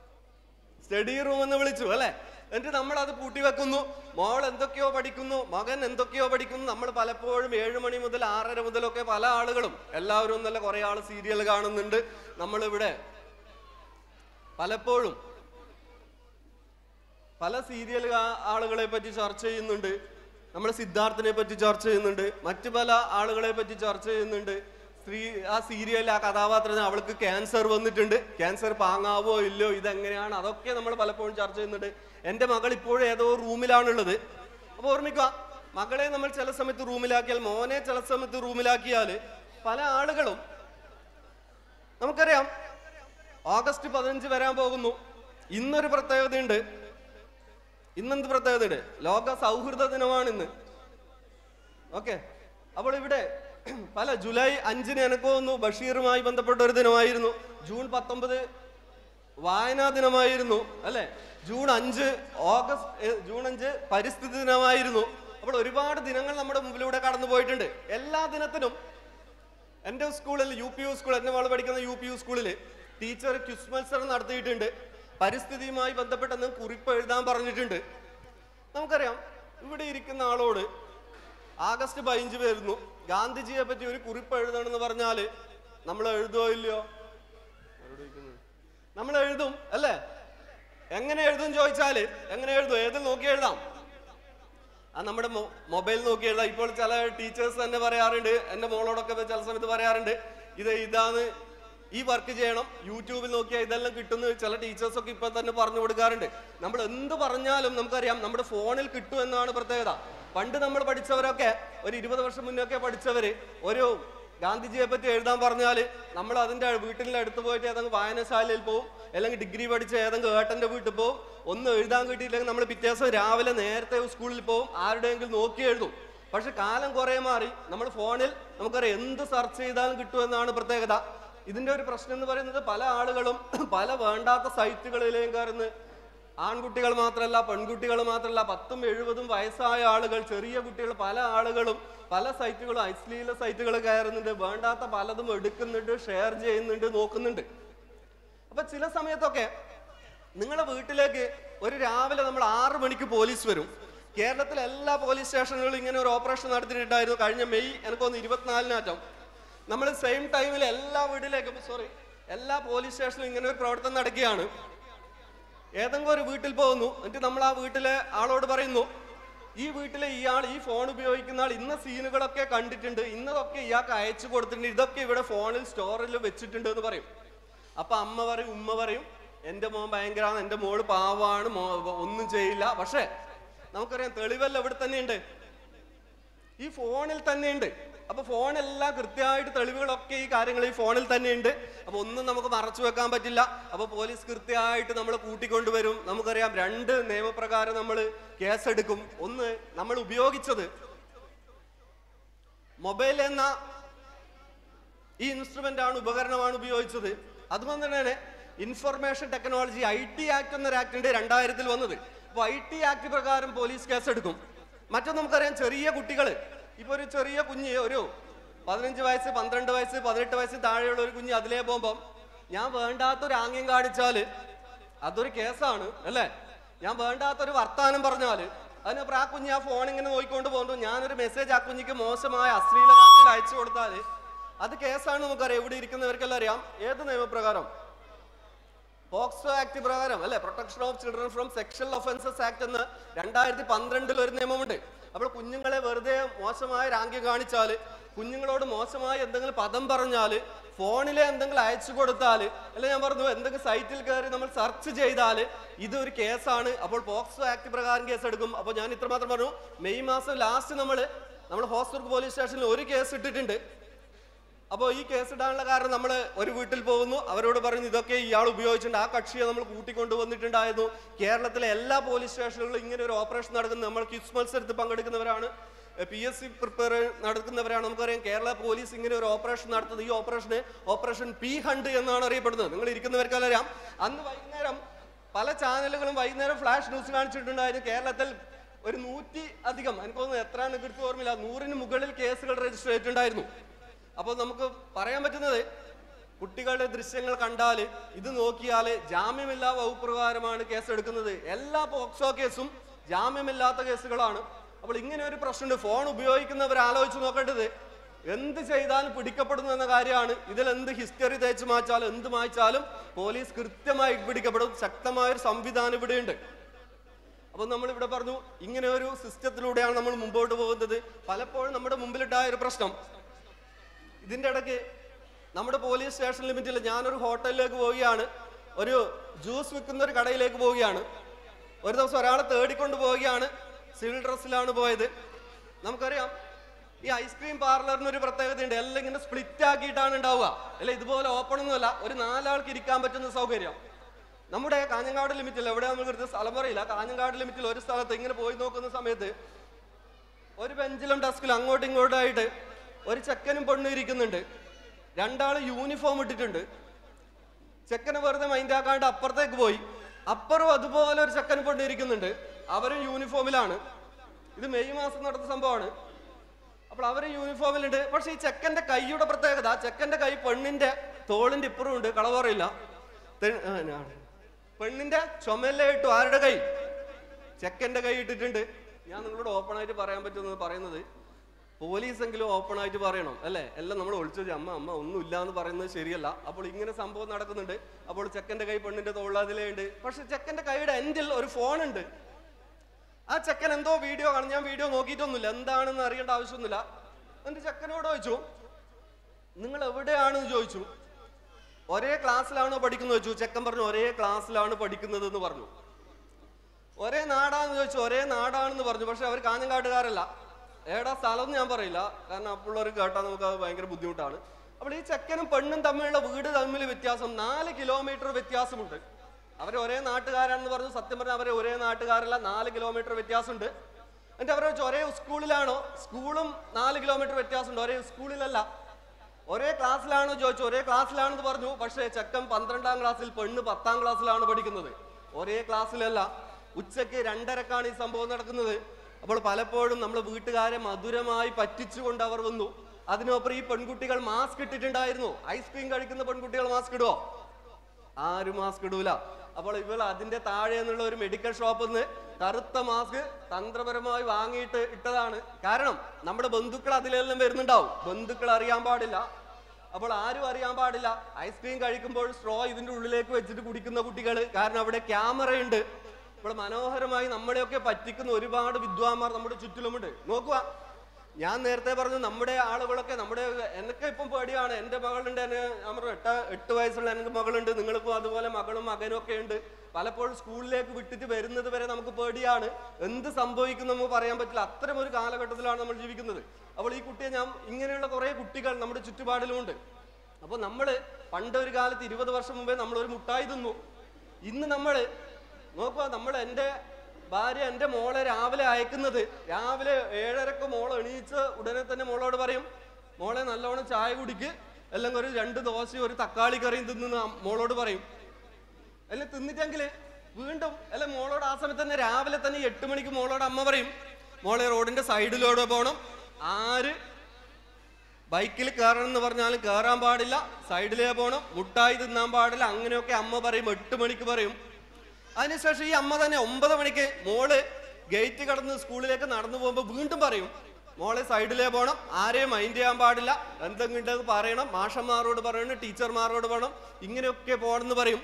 സ്റ്റഡി റൂം എന്ന് വിളിച്ചു അല്ലെ എന്നിട്ട് നമ്മൾ അത് പൂട്ടി വെക്കുന്നു മോൾ എന്തൊക്കെയോ പഠിക്കുന്നു മകൻ എന്തൊക്കെയോ പഠിക്കുന്നു നമ്മൾ പലപ്പോഴും ഏഴ് മണി മുതൽ ആറര മുതലൊക്കെ പല ആളുകളും എല്ലാവരും ഒന്നല്ല കുറെ ആൾ സീരിയൽ കാണുന്നുണ്ട് നമ്മളിവിടെ പലപ്പോഴും പല സീരിയൽ ആളുകളെ പറ്റി ചർച്ച ചെയ്യുന്നുണ്ട് നമ്മൾ സിദ്ധാർത്ഥിനെ പറ്റി ചർച്ച ചെയ്യുന്നുണ്ട് മറ്റു പല ആളുകളെ പറ്റി ചർച്ച ചെയ്യുന്നുണ്ട് സ്ത്രീ ആ സീരിയലിൽ ആ കഥാപാത്രത്തിന് അവൾക്ക് ക്യാൻസർ വന്നിട്ടുണ്ട് ക്യാൻസർ പാങ്ങാവോ ഇല്ലയോ ഇതെങ്ങനെയാണ് അതൊക്കെ നമ്മൾ പലപ്പോഴും ചർച്ച ചെയ്യുന്നുണ്ട് എൻ്റെ മകൾ ഇപ്പോഴും ഏതോ റൂമിലാണുള്ളത് അപ്പോൾ ഓർമ്മിക്കുക മകളെ നമ്മൾ ചില സമയത്ത് റൂമിലാക്കിയാൽ മോനെ ചില സമയത്ത് റൂമിലാക്കിയാൽ പല ആളുകളും നമുക്കറിയാം ഓഗസ്റ്റ് പതിനഞ്ച് വരാൻ പോകുന്നു ഇന്നൊരു പ്രത്യേകതയുണ്ട് ഇന്നെന്ത് പ്രത്യേകതയുണ്ട് ലോക സൗഹൃദ ദിനമാണ് ഇന്ന് ഓക്കെ അപ്പോൾ ഇവിടെ പല ജൂലൈ അഞ്ചിന് എനിക്ക് തോന്നുന്നു ബഷീറുമായി ബന്ധപ്പെട്ട ഒരു ദിനമായിരുന്നു ജൂൺ പത്തൊമ്പത് വായനാ ദിനമായിരുന്നു അല്ലെ ജൂൺ അഞ്ച് ഓഗസ്റ്റ് ഏ, ജൂൺ അഞ്ച് പരിസ്ഥിതി ദിനമായിരുന്നു അപ്പോൾ ഒരുപാട് ദിനങ്ങൾ നമ്മുടെ മുമ്പിലൂടെ കടന്നു പോയിട്ടുണ്ട് എല്ലാ ദിനത്തിനും എൻ്റെ സ്കൂളിൽ യു പി യു സ്കൂൾ എൻ്റെ മകൾ പഠിക്കുന്ന യു പി യു സ്കൂളിൽ ടീച്ചർ ക്യുസ് മത്സരം നടത്തിയിട്ടുണ്ട് പരിസ്ഥിതിയുമായി ബന്ധപ്പെട്ടെന്ന് കുറിപ്പ് എഴുതാൻ പറഞ്ഞിട്ടുണ്ട് നമുക്കറിയാം ഇവിടെ ഇരിക്കുന്ന ആളോട് ആഗസ്റ്റ് പതിനഞ്ച് വരുന്നു ഗാന്ധിജിയെ പറ്റി ഒരു കുറിപ്പ് എഴുതണമെന്ന് പറഞ്ഞാൽ നമ്മൾ എഴുതുമോ ഇല്ലയോ നമ്മൾ എഴുതും അല്ലേ എങ്ങനെ എഴുതും ചോദിച്ചാല് എങ്ങനെ എഴുതും ഏതിൽ നോക്കി എഴുതാം ആ നമ്മുടെ മൊബൈൽ നോക്കി എഴുതാം ഇപ്പോൾ ചില ടീച്ചേഴ്സ് തന്നെ പറയാറുണ്ട് എൻ്റെ മോളോടൊക്കെ ചില സമയത്ത് പറയാറുണ്ട് ഇത് ഇതാണ് ഈ വർക്ക് ചെയ്യണം യൂട്യൂബിൽ നോക്കിയാൽ ഇതെല്ലാം കിട്ടുന്നു ചില ടീച്ചേഴ്സ് ഒക്കെ ഇപ്പൊ തന്നെ പറഞ്ഞു കൊടുക്കാറുണ്ട് നമ്മൾ എന്ത് പറഞ്ഞാലും നമുക്കറിയാം നമ്മുടെ ഫോണിൽ കിട്ടും എന്നാണ് പ്രത്യേകത പണ്ട് നമ്മൾ പഠിച്ചവരൊക്കെ ഒരു ഇരുപത് വർഷം മുന്നൊക്കെ പഠിച്ചവര് ഒരു ഗാന്ധിജിയെ പറ്റി എഴുതാൻ പറഞ്ഞാൽ നമ്മൾ അതിന്റെ വീട്ടിൻ്റെ അടുത്ത് പോയിട്ട് ഏതെങ്കിലും വായനശാലയിൽ പോകും അല്ലെങ്കിൽ ഡിഗ്രി പഠിച്ച ഏതെങ്കിലും ഏട്ടന്റെ വീട്ടിൽ പോകും ഒന്നും എഴുതാൻ കിട്ടിയില്ലെങ്കിൽ നമ്മൾ പിറ്റേ ദിവസം രാവിലെ നേരത്തെ സ്കൂളിൽ പോകും ആരുടെയെങ്കിലും നോക്കി എഴുതും പക്ഷെ കാലം കുറെ മാറി നമ്മൾ ഫോണിൽ നമുക്കറിയാം എന്ത് സെർച്ച് ചെയ്താലും കിട്ടുമെന്നാണ് പ്രത്യേകത ഇതിന്റെ ഒരു പ്രശ്നം എന്ന് പറയുന്നത് പല ആളുകളും പല വേണ്ടാത്ത സൈറ്റുകളിലേയും കയറുന്ന് ആൺകുട്ടികൾ മാത്രമല്ല പെൺകുട്ടികൾ മാത്രമല്ല പത്തും എഴുപതും വയസ്സായ ആളുകൾ ചെറിയ കുട്ടികൾ പല ആളുകളും പല സൈറ്റുകളും അശ്ലീല സൈറ്റുകൾ കയറുന്നുണ്ട് വേണ്ടാത്ത പലതും എടുക്കുന്നുണ്ട് ഷെയർ ചെയ്യുന്നുണ്ട് നോക്കുന്നുണ്ട് അപ്പൊ ചില സമയത്തൊക്കെ നിങ്ങളുടെ വീട്ടിലേക്ക് ഒരു രാവിലെ നമ്മൾ ആറ് മണിക്ക് പോലീസ് വരും കേരളത്തിലെ എല്ലാ പോലീസ് സ്റ്റേഷനുകളിലും ഇങ്ങനെ ഒരു ഓപ്പറേഷൻ നടത്തിയിട്ടുണ്ടായിരുന്നു കഴിഞ്ഞ മെയ് എനിക്കൊന്ന് ഇരുപത്തിനാലിനാറ്റം നമ്മൾ സെയിം ടൈമിൽ എല്ലാ വീട്ടിലേക്കും സോറി എല്ലാ പോലീസ് സ്റ്റേഷനിലും ഇങ്ങനെ ഒരു പ്രവർത്തനം നടക്കുകയാണ് ഏതെങ്കിലും ഒരു വീട്ടിൽ പോകുന്നു എന്നിട്ട് നമ്മൾ ആ വീട്ടിലെ ആളോട് പറയുന്നു ഈ വീട്ടിലെ ഇയാൾ ഈ ഫോൺ ഉപയോഗിക്കുന്ന ആൾ ഇന്ന സീനുകളൊക്കെ കണ്ടിട്ടുണ്ട് ഇന്നതൊക്കെ ഇയാൾക്ക് അയച്ചു കൊടുത്തിട്ടുണ്ട് ഇതൊക്കെ ഇവിടെ ഫോണിൽ സ്റ്റോറിൽ വെച്ചിട്ടുണ്ട് എന്ന് പറയും അപ്പൊ അമ്മ പറയും ഉമ്മ പറയും എന്റെ മോൻ ഭയങ്കരമാണ് എന്റെ മോള് പാവാണ് മോ ഒന്നും ചെയ്യില്ല പക്ഷേ നമുക്കറിയാം തെളിവല്ല ഇവിടെ തന്നെയുണ്ട് ഈ ഫോണിൽ തന്നെയുണ്ട് അപ്പൊ ഫോണെല്ലാം കൃത്യമായിട്ട് തെളിവുകളൊക്കെ ഈ കാര്യങ്ങൾ ഈ ഫോണിൽ തന്നെയുണ്ട് അപ്പൊ ഒന്നും നമുക്ക് മറച്ചു വെക്കാൻ പറ്റില്ല അപ്പൊ പോലീസ് കൃത്യമായിട്ട് നമ്മൾ കൂട്ടിക്കൊണ്ടുവരും നമുക്കറിയാം രണ്ട് നിയമപ്രകാരം നമ്മൾ കേസെടുക്കും ഒന്ന് നമ്മൾ ഉപയോഗിച്ചത് മൊബൈൽ എന്ന ഈ ഇൻസ്ട്രുമെന്റ് ആണ് ഉപകരണമാണ് ഉപയോഗിച്ചത് അതുകൊണ്ട് തന്നെ information technology I T act എന്നൊരു ആക്ട് ഉണ്ട് രണ്ടായിരത്തിൽ വന്നത് അപ്പോൾ ഐ ടി ആക്ട് പ്രകാരം പോലീസ് കേസ് എടുക്കും മറ്റൊന്ന് നമുക്കറിയാം ചെറിയ കുട്ടികൾ ഇപ്പൊ ഒരു ചെറിയ കുഞ്ഞ് ഒരു പതിനഞ്ച് വയസ്സ് പന്ത്രണ്ട് വയസ്സ് പതിനെട്ട് വയസ്സ് താഴെയുള്ള ഒരു കുഞ്ഞ് അതിലേ പോകുമ്പം ഞാൻ വേണ്ടാത്തൊരു ആംഗ്യം കാണിച്ചാല് അതൊരു കേസാണ് അല്ലേ ഞാൻ വേണ്ടാത്തൊരു വർത്താനം പറഞ്ഞാല് അതിനപ്പുറം ആ കുഞ്ഞ് ആ ഫോൺ ഇങ്ങനെ നോക്കിക്കൊണ്ട് പോകുന്നു ഞാനൊരു മെസ്സേജ് ആ കുഞ്ഞിക്ക് മോശമായ അശ്ലീല വാക്കുകൾ അയച്ചു കൊടുത്താല് അത് കേസാണ് നമുക്കറിയാം ഇവിടെ ഇരിക്കുന്നവർക്കെല്ലാം അറിയാം ഏത് നിയമപ്രകാരം പോക്സോ ആക്ട് പ്രകാരം അല്ലെ protection of children from sexual offences act എന്ന് രണ്ടായിരത്തി പന്ത്രണ്ടിൽ ഒരു നിയമമുണ്ട് അപ്പോൾ കുഞ്ഞുങ്ങളെ വെറുതെ മോശമായ രാങ്ക്യം കാണിച്ചാൽ കുഞ്ഞുങ്ങളോട് മോശമായ എന്തെങ്കിലും പദം പറഞ്ഞാൽ ഫോണിലെ എന്തെങ്കിലും അയച്ചു കൊടുത്താൽ അല്ലെ ഞാൻ പറഞ്ഞു എന്തെങ്കിലും സൈറ്റിൽ കയറി നമ്മൾ സെർച്ച് ചെയ്താൽ ഇതൊരു കേസാണ് അപ്പോൾ പോക്സോ ആക്ട് പ്രകാരം കേസ് എടുക്കും അപ്പോൾ ഞാൻ ഇത്രമാത്രം പറഞ്ഞു മെയ് മാസം ലാസ്റ്റ് നമ്മൾ നമ്മൾ ഹോസ്ദുർഗ് പോലീസ് സ്റ്റേഷനിൽ ഒരു കേസ് ഇട്ടിട്ടുണ്ട് അപ്പോൾ ഈ കേസ് ഇടാനുള്ള കാരണം നമ്മൾ ഒരു വീട്ടിൽ പോകുന്നു അവരോട് പറയുന്നു ഇതൊക്കെ ഇയാൾ ഉപയോഗിച്ചിട്ടുണ്ട് ആ കക്ഷിയെ നമ്മൾ കൂട്ടിക്കൊണ്ടു വന്നിട്ടുണ്ടായിരുന്നു കേരളത്തിലെ എല്ലാ പോലീസ് സ്റ്റേഷനുകളിലും ഇങ്ങനെ ഒരു ഓപ്പറേഷൻ നടക്കുന്നത് നമ്മൾ ക്വിസ് മത്സരത്തിൽ പങ്കെടുക്കുന്നവരാണ് പി എസ് സി പ്രിപ്പയർ നടക്കുന്നവരാണ് നമുക്കറിയാം കേരള പോലീസ് ഇങ്ങനെ ഒരു ഓപ്പറേഷൻ നടത്തുന്നത് ഈ ഓപ്പറേഷന് ഓപ്പറേഷൻ പി ഹണ്ട് എന്നാണ് അറിയപ്പെടുന്നത് നിങ്ങൾ ഇരിക്കുന്നവർക്കെല്ലാം അറിയാം അന്ന് വൈകുന്നേരം പല ചാനലുകളും വൈകുന്നേരം ഫ്ലാഷ് ന്യൂസ് കാണിച്ചിട്ടുണ്ടായിരുന്നു കേരളത്തിൽ ഒരു നൂറ്റി അധികം എനിക്ക് തോന്നുന്നു എത്രയാണ് കൃത്യം ഓർമ്മയില്ല നൂറിന് മുകളിൽ കേസുകൾ രജിസ്റ്റർ ചെയ്തിട്ടുണ്ടായിരുന്നു അപ്പോൾ നമുക്ക് പറയാൻ പറ്റുന്നത് കുട്ടികളുടെ ദൃശ്യങ്ങൾ കണ്ടാൽ ഇത് നോക്കിയാൽ ജാമ്യമില്ലാ വകുപ്പ് പ്രകാരമാണ് കേസ് എടുക്കുന്നത് എല്ലാ പോക്സോ കേസും ജാമ്യമില്ലാത്ത കേസുകളാണ് അപ്പോൾ ഇങ്ങനെ ഒരു പ്രശ്നമുണ്ട് ഫോൺ ഉപയോഗിക്കുന്നവർ ആലോചിച്ച് നോക്കേണ്ടത് എന്ത് ചെയ്താലും പിടിക്കപ്പെടുന്നു എന്ന കാര്യമാണ് ഇതിൽ എന്ത് ഹിസ്റ്ററി തേച്ച് മായ്ച്ചാലും എന്ത് മായ്ച്ചാലും പോലീസ് കൃത്യമായി പിടിക്കപ്പെടും ശക്തമായ ഒരു സംവിധാനം ഇവിടെയുണ്ട് അപ്പൊ നമ്മൾ ഇവിടെ പറഞ്ഞു ഇങ്ങനെ ഒരു സിസ്റ്റത്തിലൂടെയാണ് നമ്മൾ മുമ്പോട്ട് പോകുന്നത് പലപ്പോഴും നമ്മുടെ മുമ്പിലുണ്ടായ ഒരു പ്രശ്നം ഇതിന്റെ ഇടയ്ക്ക് നമ്മുടെ പോലീസ് സ്റ്റേഷൻ ലിമിറ്റിൽ ഞാനൊരു ഹോട്ടലിലേക്ക് പോവുകയാണ് ഒരു ജ്യൂസ് വിൽക്കുന്ന ഒരു കടയിലേക്ക് പോവുകയാണ് ഒരു ദിവസം ഒരാളെ തേടിക്കൊണ്ട് പോവുകയാണ് സിവിൽ ഡ്രസ്സിലാണ് പോയത് നമുക്കറിയാം ഈ ഐസ്ക്രീം പാർലറിന് ഒരു പ്രത്യേകതയുണ്ട് എല്ലാം ഇങ്ങനെ സ്പ്ലിറ്റ് ആക്കിയിട്ടാണ് ഉണ്ടാവുക അല്ല ഇതുപോലെ ഓപ്പൺ ഒന്നുമല്ല ഒരു നാലാൾക്ക് ഇരിക്കാൻ പറ്റുന്ന സൗകര്യം നമ്മുടെ കാഞ്ഞങ്ങാട് ലിമിറ്റിൽ എവിടെ നമ്മൾ കൃത്യ സ്ഥലം പറയില്ല കാഞ്ഞങ്ങാട് ലിമിറ്റിൽ ഒരു സ്ഥലത്ത് ഇങ്ങനെ പോയി നോക്കുന്ന സമയത്ത് ഒരു ബെഞ്ചിലും ഡെസ്കിലും അങ്ങോട്ടും ഇങ്ങോട്ടായിട്ട് ഒരു ചെക്കനും പെണ്ണും ഇരിക്കുന്നുണ്ട് രണ്ടാള് യൂണിഫോം ഇട്ടിട്ടുണ്ട് ചെക്കനെ വെറുതെ മൈൻഡാക്കാണ്ട് അപ്പുറത്തേക്ക് പോയി അപ്പുറം അതുപോലെ ഒരു ചെക്കനും പെണ്ണും ഇരിക്കുന്നുണ്ട് അവരും യൂണിഫോമിലാണ് ഇത് മെയ് മാസം നടന്ന സംഭവമാണ് അപ്പോൾ അവര് യൂണിഫോമിലുണ്ട് പക്ഷെ ഈ ചെക്കന്റെ കൈയുടെ പ്രത്യേകത ചെക്കന്റെ കൈ പെണ്ണിന്റെ തോളിന്റെ ഇപ്പുറം ഉണ്ട് കളവറില്ല പെണ്ണിന്റെ ചുമലേ ഇട്ടു ആരുടെ കൈ ചെക്കന്റെ കൈ ഇട്ടിട്ടുണ്ട് ഞാൻ നിങ്ങളോട് ഓപ്പൺ ആയിട്ട് പറയാൻ പറ്റുന്നത് പറയുന്നത് പോലീസെങ്കിലും ഓപ്പൺ ആയിട്ട് പറയണം അല്ലേ എല്ലാം നമ്മൾ ഒളിച്ചു വെച്ച് അമ്മ അമ്മ ഒന്നുമില്ല എന്ന് പറയുന്നത് ശരിയല്ല അപ്പോൾ ഇങ്ങനെ സംഭവം നടക്കുന്നുണ്ട് അപ്പോൾ ചെക്കന്റെ കൈ പെണ്ണിന്റെ തോളതിലേ ഉണ്ട് പക്ഷെ ചെക്കന്റെ കൈയുടെ എൻഡിൽ ഒരു ഫോൺ ഉണ്ട് ആ ചെക്കൻ എന്തോ വീഡിയോ കാണും ഞാൻ വീഡിയോ നോക്കിയിട്ടൊന്നുമില്ല എന്താണെന്ന് അറിയേണ്ട ആവശ്യമൊന്നുമില്ല എന്നിട്ട് ചെക്കനോട് ചോദിച്ചു നിങ്ങൾ എവിടെയാണെന്ന് ചോദിച്ചു ഒരേ ക്ലാസ്സിലാണോ പഠിക്കുന്നത് ചോദിച്ചു ചെക്കൻ പറഞ്ഞു ഒരേ ക്ലാസ്സിലാണ് പഠിക്കുന്നത് എന്ന് പറഞ്ഞു ഒരേ നാടാന്ന് ചോദിച്ചു ഒരേ നാടാണെന്ന് പറഞ്ഞു പക്ഷെ അവർ കാഞ്ഞങ്കാട്ടുകാരല്ല ഏടാ സ്ഥലം എന്ന് ഞാൻ പറയില്ല കാരണം അപ്പോഴുള്ളവർ കേട്ടാൽ നമുക്ക് അത് ഭയങ്കര ബുദ്ധിമുട്ടാണ് അപ്പോൾ ഈ ചെക്കനും പെണ്ണും തമ്മിലുള്ള വീട് തമ്മിൽ വ്യത്യാസം നാല് കിലോമീറ്റർ വ്യത്യാസമുണ്ട് അവർ ഒരേ നാട്ടുകാരാണെന്ന് പറഞ്ഞു സത്യം പറഞ്ഞാൽ അവർ ഒരേ നാട്ടുകാരല്ല നാല് കിലോമീറ്റർ വ്യത്യാസമുണ്ട് എന്നിട്ട് അവർ ചോദിച്ചു ഒരേ സ്കൂളിലാണോ സ്കൂളും നാല് കിലോമീറ്റർ വ്യത്യാസമുണ്ട് ഒരേ സ്കൂളിലല്ല ഒരേ ക്ലാസ്സിലാണോ ചോദിച്ചു ഒരേ ക്ലാസ്സിലാണെന്ന് പറഞ്ഞു പക്ഷേ ചെക്കൻ പന്ത്രണ്ടാം ക്ലാസ്സിൽ പെണ്ണ് പത്താം ക്ലാസ്സിലാണ് പഠിക്കുന്നത് ഒരേ ക്ലാസ്സിലല്ല ഉച്ചയ്ക്ക് രണ്ടരക്കാണ് ഈ സംഭവം നടക്കുന്നത് അപ്പോൾ പലപ്പോഴും നമ്മൾ വീട്ടുകാരെ മധുരമായി പറ്റിച്ചുകൊണ്ട് അവർ വന്നു അതിനൊപ്പം ഈ പെൺകുട്ടികൾ മാസ്ക് ഇട്ടിട്ടുണ്ടായിരുന്നു ഐസ്ക്രീം കഴിക്കുന്ന പെൺകുട്ടികൾ മാസ്ക് ഇടുവോ ആരും മാസ്ക് ഇടൂല അപ്പോൾ ഇവൾ അതിന്റെ താഴെ എന്നുള്ള ഒരു മെഡിക്കൽ ഷോപ്പിൽ നിന്ന് കറുത്ത മാസ്ക് തന്ത്രപരമായി വാങ്ങിയിട്ട് ഇട്ടതാണ് കാരണം നമ്മുടെ ബന്ധുക്കൾ അതിലെല്ലാം വരുന്നുണ്ടാവും ബന്ധുക്കൾ അറിയാൻ പാടില്ല അപ്പോൾ ആരും അറിയാൻ പാടില്ല ഐസ്ക്രീം കഴിക്കുമ്പോൾ സ്ട്രോ ഇതിന്റെ ഉള്ളിലേക്ക് വെച്ചിട്ട് കുടിക്കുന്ന കുട്ടികൾ കാരണം അവിടെ ക്യാമറയുണ്ട് ഇപ്പോൾ മനോഹരമായി നമ്മളെയൊക്കെ പറ്റിക്കുന്ന ഒരുപാട് വിദ്വാൻമാർ നമ്മുടെ ചുറ്റിലുമുണ്ട് നോക്കുക ഞാൻ നേരത്തെ പറഞ്ഞു നമ്മുടെ ആളുകളൊക്കെ നമ്മുടെ എന്നൊക്കെ ഇപ്പം പേടിയാണ് എൻ്റെ മകളുണ്ട് എന്നെ ഞാൻ പറഞ്ഞു എട്ട് എട്ട് വയസ്സുള്ള എനിക്ക് മകളുണ്ട് നിങ്ങൾക്കും അതുപോലെ മകളും മകനും ഒക്കെ ഉണ്ട് പലപ്പോഴും സ്കൂളിലേക്ക് വിട്ടിട്ട് വരുന്നത് വരെ നമുക്ക് പേടിയാണ് എന്ത് സംഭവിക്കും നമുക്ക് പറയാൻ പറ്റില്ല അത്തരം ഒരു കാലഘട്ടത്തിലാണ് നമ്മൾ ജീവിക്കുന്നത് അപ്പോൾ ഈ കുട്ടിയെ ഞാൻ ഇങ്ങനെയുള്ള കുറേ കുട്ടികൾ നമ്മുടെ ചുറ്റുപാടിലുമുണ്ട് അപ്പോൾ നമ്മൾ പണ്ട് ഒരു കാലത്ത് ഇരുപത് വർഷം മുമ്പേ നമ്മൾ ഒരു മുട്ടായി തിന്നു ഇന്ന് നമ്മൾ നോക്കുക നമ്മൾ എൻ്റെ ഭാര്യ എൻ്റെ മോളെ രാവിലെ അയക്കുന്നത് രാവിലെ ഏഴരക്ക് മോൾ എണീച്ച് ഉടനെ തന്നെ മോളോട് പറയും മോളെ നല്ലോണം ചായ കുടിക്ക് അല്ലെങ്കിൽ ഒരു രണ്ട് ദോശയും ഒരു തക്കാളി കറിയും തിന്നുന്ന മോളോട് പറയും അല്ലെ തിന്നിട്ടെങ്കിൽ വീണ്ടും അല്ലെ മോളോട് ആ സമയത്ത് തന്നെ രാവിലെ തന്നെ എട്ട് മണിക്ക് മോളോട് അമ്മ പറയും മോളെ റോഡിന്റെ സൈഡിലൂടെ പോകണം ആര് ബൈക്കിൽ കയറണം എന്ന് പറഞ്ഞാലും കയറാൻ പാടില്ല സൈഡിലേ പോകണം മുട്ടായി തിന്നാൻ പാടില്ല അങ്ങനെയൊക്കെ അമ്മ പറയും എട്ട് മണിക്ക് പറയും അതിനുശേഷം ഈ അമ്മ തന്നെ ഒമ്പത് മണിക്ക് മോള് ഗേറ്റ് കടന്ന് സ്കൂളിലേക്ക് നടന്നു പോകുമ്പോൾ വീണ്ടും പറയും മോളെ സൈഡിലേ പോകണം ആരെയും മൈൻഡ് ചെയ്യാൻ പാടില്ല എന്തെങ്കിലും ഉണ്ടെങ്കിൽ പറയണം മാഷന്മാരോട് പറയണം ടീച്ചർമാരോട് പറയണം ഇങ്ങനെയൊക്കെ പോകണമെന്ന് പറയും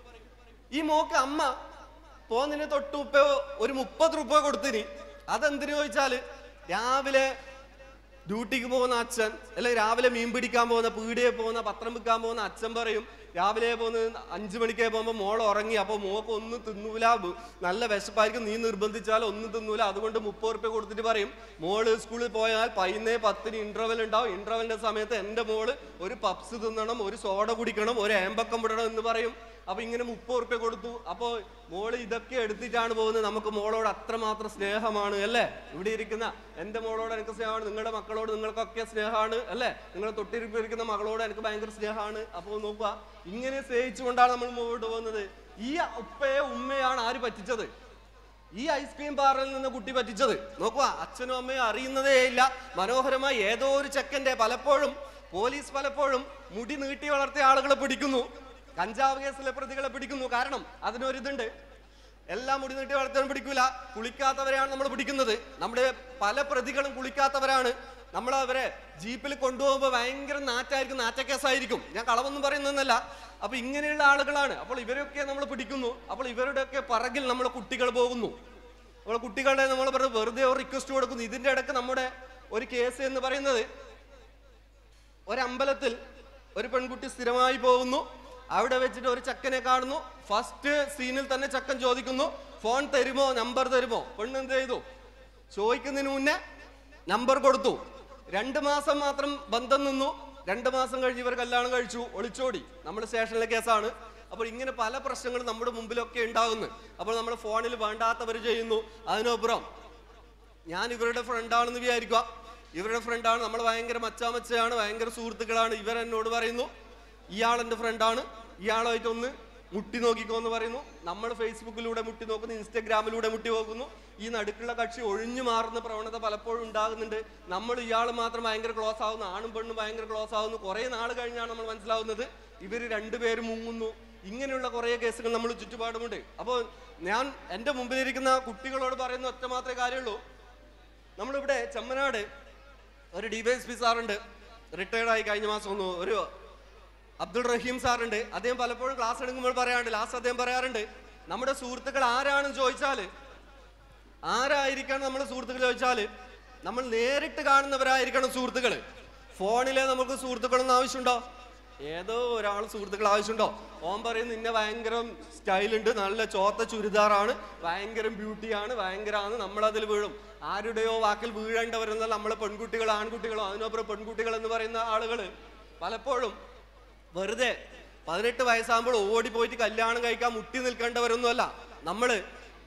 ഈ മോക്ക് അമ്മ പോന്നതിന് തൊട്ട് മുപ്പ ഒരു മുപ്പത് രൂപ കൊടുത്തിനി അതെന്തിനു ചോദിച്ചാല് രാവിലെ ഡ്യൂട്ടിക്ക് പോകുന്ന അച്ഛൻ അല്ലെങ്കിൽ രാവിലെ മീൻ പിടിക്കാൻ പോകുന്ന പീടിയെ പോകുന്ന പത്രം വിൽക്കാൻ പോകുന്ന അച്ഛൻ പറയും രാവിലെ പോകുന്ന അഞ്ചു മണിക്കേ പോകുമ്പോൾ മോൾ ഉറങ്ങി അപ്പോൾ മോക്ക് ഒന്നും തിന്നൂല ബ്- നല്ല വിശപ്പായിരിക്കും നീ നിർബന്ധിച്ചാൽ ഒന്നും തിന്നൂല അതുകൊണ്ട് മുപ്പത് റുപ്യ കൊടുത്തിട്ട് പറയും മോള് സ്കൂളിൽ പോയാൽ പതിനേ പത്തിന് ഇന്റർവെൽ ഉണ്ടാവും ഇന്റർവെലിന്റെ സമയത്ത് എൻ്റെ മോള് ഒരു പപ്സ് തിന്നണം ഒരു സോഡ കുടിക്കണം ഒരു ഏമ്പക്കം വിടണം എന്ന് പറയും അപ്പൊ ഇങ്ങനെ മുപ്പത് റുപ്യ കൊടുത്തു അപ്പോ മോള് ഇതൊക്കെ എടുത്തിട്ടാണ് പോകുന്നത് നമുക്ക് മോളോട് അത്രമാത്രം സ്നേഹമാണ് അല്ലേ ഇവിടെ ഇരിക്കുന്ന എൻ്റെ മോളോട് എനിക്ക് സ്നേഹമാണ് നിങ്ങളുടെ മക്കളോട് നിങ്ങൾക്കൊക്കെ സ്നേഹമാണ് അല്ലേ നിങ്ങളെ തൊട്ടിരിപ്പിരിക്കുന്ന മകളോട് എനിക്ക് ഭയങ്കര സ്നേഹമാണ് അപ്പോൾ നോക്കുക ഇങ്ങനെ സ്നേഹിച്ചുകൊണ്ടാണ് നമ്മൾ മുമ്പോട്ട് പോകുന്നത് ഈ ഉപ്പയെ ഉമ്മയാണ് ആര് പറ്റിച്ചത് ഈ ഐസ്ക്രീം പാറിൽ നിന്ന് കുട്ടി പറ്റിച്ചത് നോക്കുക അച്ഛനും അമ്മയും അറിയുന്നതേ ഇല്ല മനോഹരമായി ഏതോ ഒരു ചെക്കന്റെ പലപ്പോഴും പോലീസ് പലപ്പോഴും മുടി നീട്ടി വളർത്തിയ ആളുകളെ പിടിക്കുന്നു കഞ്ചാവ് കേസിലെ പ്രതികളെ പിടിക്കുന്നു കാരണം അതിനൊരിതുണ്ട് എല്ലാം മുടി നീട്ടി വളർത്താൻ പിടിക്കൂല കുളിക്കാത്തവരെയാണ് നമ്മൾ പിടിക്കുന്നത് നമ്മുടെ പല പ്രതികളും കുളിക്കാത്തവരാണ് നമ്മൾ അവരെ ജീപ്പിൽ കൊണ്ടുപോകുമ്പോൾ ഭയങ്കര നാറ്റായിരിക്കും നാറ്റക്കേസായിരിക്കും ഞാൻ കളവൊന്നും പറയുന്നതല്ല അപ്പൊ ഇങ്ങനെയുള്ള ആളുകളാണ് അപ്പോൾ ഇവരൊക്കെ നമ്മൾ പിടിക്കുന്നു അപ്പോൾ ഇവരുടെയൊക്കെ പറകിൽ നമ്മളെ കുട്ടികൾ പോകുന്നു നമ്മൾ കുട്ടികളുടെ നമ്മൾ പറഞ്ഞു വെറുതെ ഒരു റിക്വസ്റ്റ് കൊടുക്കുന്നു ഇതിന്റെ ഇടയ്ക്ക് നമ്മുടെ ഒരു കേസ് എന്ന് പറയുന്നത് ഒരമ്പലത്തിൽ ഒരു പെൺകുട്ടി സ്ഥിരമായി പോകുന്നു അവിടെ വെച്ചിട്ട് ഒരു ചക്കനെ കാണുന്നു ഫസ്റ്റ് സീനിൽ തന്നെ ചക്കൻ ചോദിക്കുന്നു ഫോൺ തരുമോ നമ്പർ തരുമോ പെണ്ണ് എന്ത് ചെയ്തു ചോദിക്കുന്നതിന് മുന്നേ നമ്പർ കൊടുത്തു രണ്ട് മാസം മാത്രം ബന്ധം നിന്നു രണ്ട് മാസം കഴിഞ്ഞ് ഇവർ കല്യാണം കഴിച്ചു ഒളിച്ചോടി നമ്മുടെ സ്റ്റേഷനിലെ കേസാണ് അപ്പോൾ ഇങ്ങനെ പല പ്രശ്നങ്ങളും നമ്മുടെ മുമ്പിലൊക്കെ ഉണ്ടാകുന്നു അപ്പോൾ നമ്മൾ ഫോണിൽ വേണ്ടാത്തവർ ചെയ്യുന്നു അതിനപ്പുറം ഞാൻ ഇവരുടെ ഫ്രണ്ടാണെന്ന് വിചാരിക്കുക ഇവരുടെ ഫ്രണ്ടാണ് നമ്മൾ ഭയങ്കര മച്ചാമച്ചയാണ് ഭയങ്കര സുഹൃത്തുക്കളാണ് ഇവർ എന്നോട് പറയുന്നു ഇയാൾ എൻ്റെ ഫ്രണ്ടാണ് ഇയാളായിട്ട് ഒന്ന് മുട്ടി നോക്കിക്കോ എന്ന് പറയുന്നു നമ്മൾ ഫേസ്ബുക്കിലൂടെ മുട്ടി നോക്കുന്നു ഇൻസ്റ്റഗ്രാമിലൂടെ മുട്ടി നോക്കുന്നു ഈ നടുക്കുള്ള കക്ഷി ഒഴിഞ്ഞു മാറുന്ന പ്രവണത പലപ്പോഴും ഉണ്ടാകുന്നുണ്ട് നമ്മൾ ഇയാൾ മാത്രം ഭയങ്കര ക്ലോസ് ആവുന്നു ആണും പെണ്ണും ഭയങ്കര ക്ലോസ് ആവുന്നു കുറേ നാൾ കഴിഞ്ഞാണ് നമ്മൾ മനസ്സിലാവുന്നത് ഇവർ രണ്ടുപേരും മുങ്ങുന്നു ഇങ്ങനെയുള്ള കുറേ കേസുകൾ നമ്മൾ ചുറ്റുപാടുമുണ്ട് അപ്പോൾ ഞാൻ എൻ്റെ മുമ്പിലിരിക്കുന്ന കുട്ടികളോട് പറയുന്ന ഒറ്റ മാത്രമേ കാര്യമുള്ളൂ നമ്മളിവിടെ ചെമ്മനാട് ഒരു ഡിവൈഎസ്പി സാറുണ്ട് റിട്ടയർഡ് ആയി കഴിഞ്ഞ മാസം ഒന്ന് ഒരു അബ്ദുൾ റഹീം സാറുണ്ട് അദ്ദേഹം പലപ്പോഴും ക്ലാസ് എടുക്കുമ്പോൾ പറയാറുണ്ട് ലാസ്റ്റ് അദ്ദേഹം പറയാറുണ്ട് നമ്മുടെ സുഹൃത്തുക്കൾ ആരാണെന്ന് ചോദിച്ചാൽ ആരായിരിക്കണം നമ്മുടെ സുഹൃത്തുക്കൾ ചോദിച്ചാൽ നമ്മൾ നേരിട്ട് കാണുന്നവരായിരിക്കണം സുഹൃത്തുക്കൾ ഫോണിലെ നമുക്ക് സുഹൃത്തുക്കളൊന്നും ആവശ്യമുണ്ടോ ഏതോ ഒരാൾ സുഹൃത്തുക്കൾ ആവശ്യമുണ്ടോ ഓൻ പറയും നിന്നെ ഭയങ്കര സ്റ്റൈലുണ്ട് നല്ല ചോത്ത ചുരിദാറാണ് ഭയങ്കര ബ്യൂട്ടിയാണ് ഭയങ്കരമാണ് നമ്മളതിൽ വീഴും ആരുടെയോ വാക്കിൽ വീഴേണ്ടവരെന്നാൽ നമ്മളെ പെൺകുട്ടികൾ ആൺകുട്ടികളോ അതിനപ്പുറം പെൺകുട്ടികൾ എന്ന് പറയുന്ന ആളുകൾ പലപ്പോഴും വെറുതെ പതിനെട്ട് വയസ്സാകുമ്പോൾ ഓടിപ്പോയിട്ട് കല്യാണം കഴിക്കാൻ മുട്ടി നിൽക്കേണ്ടവരൊന്നുമല്ല നമ്മൾ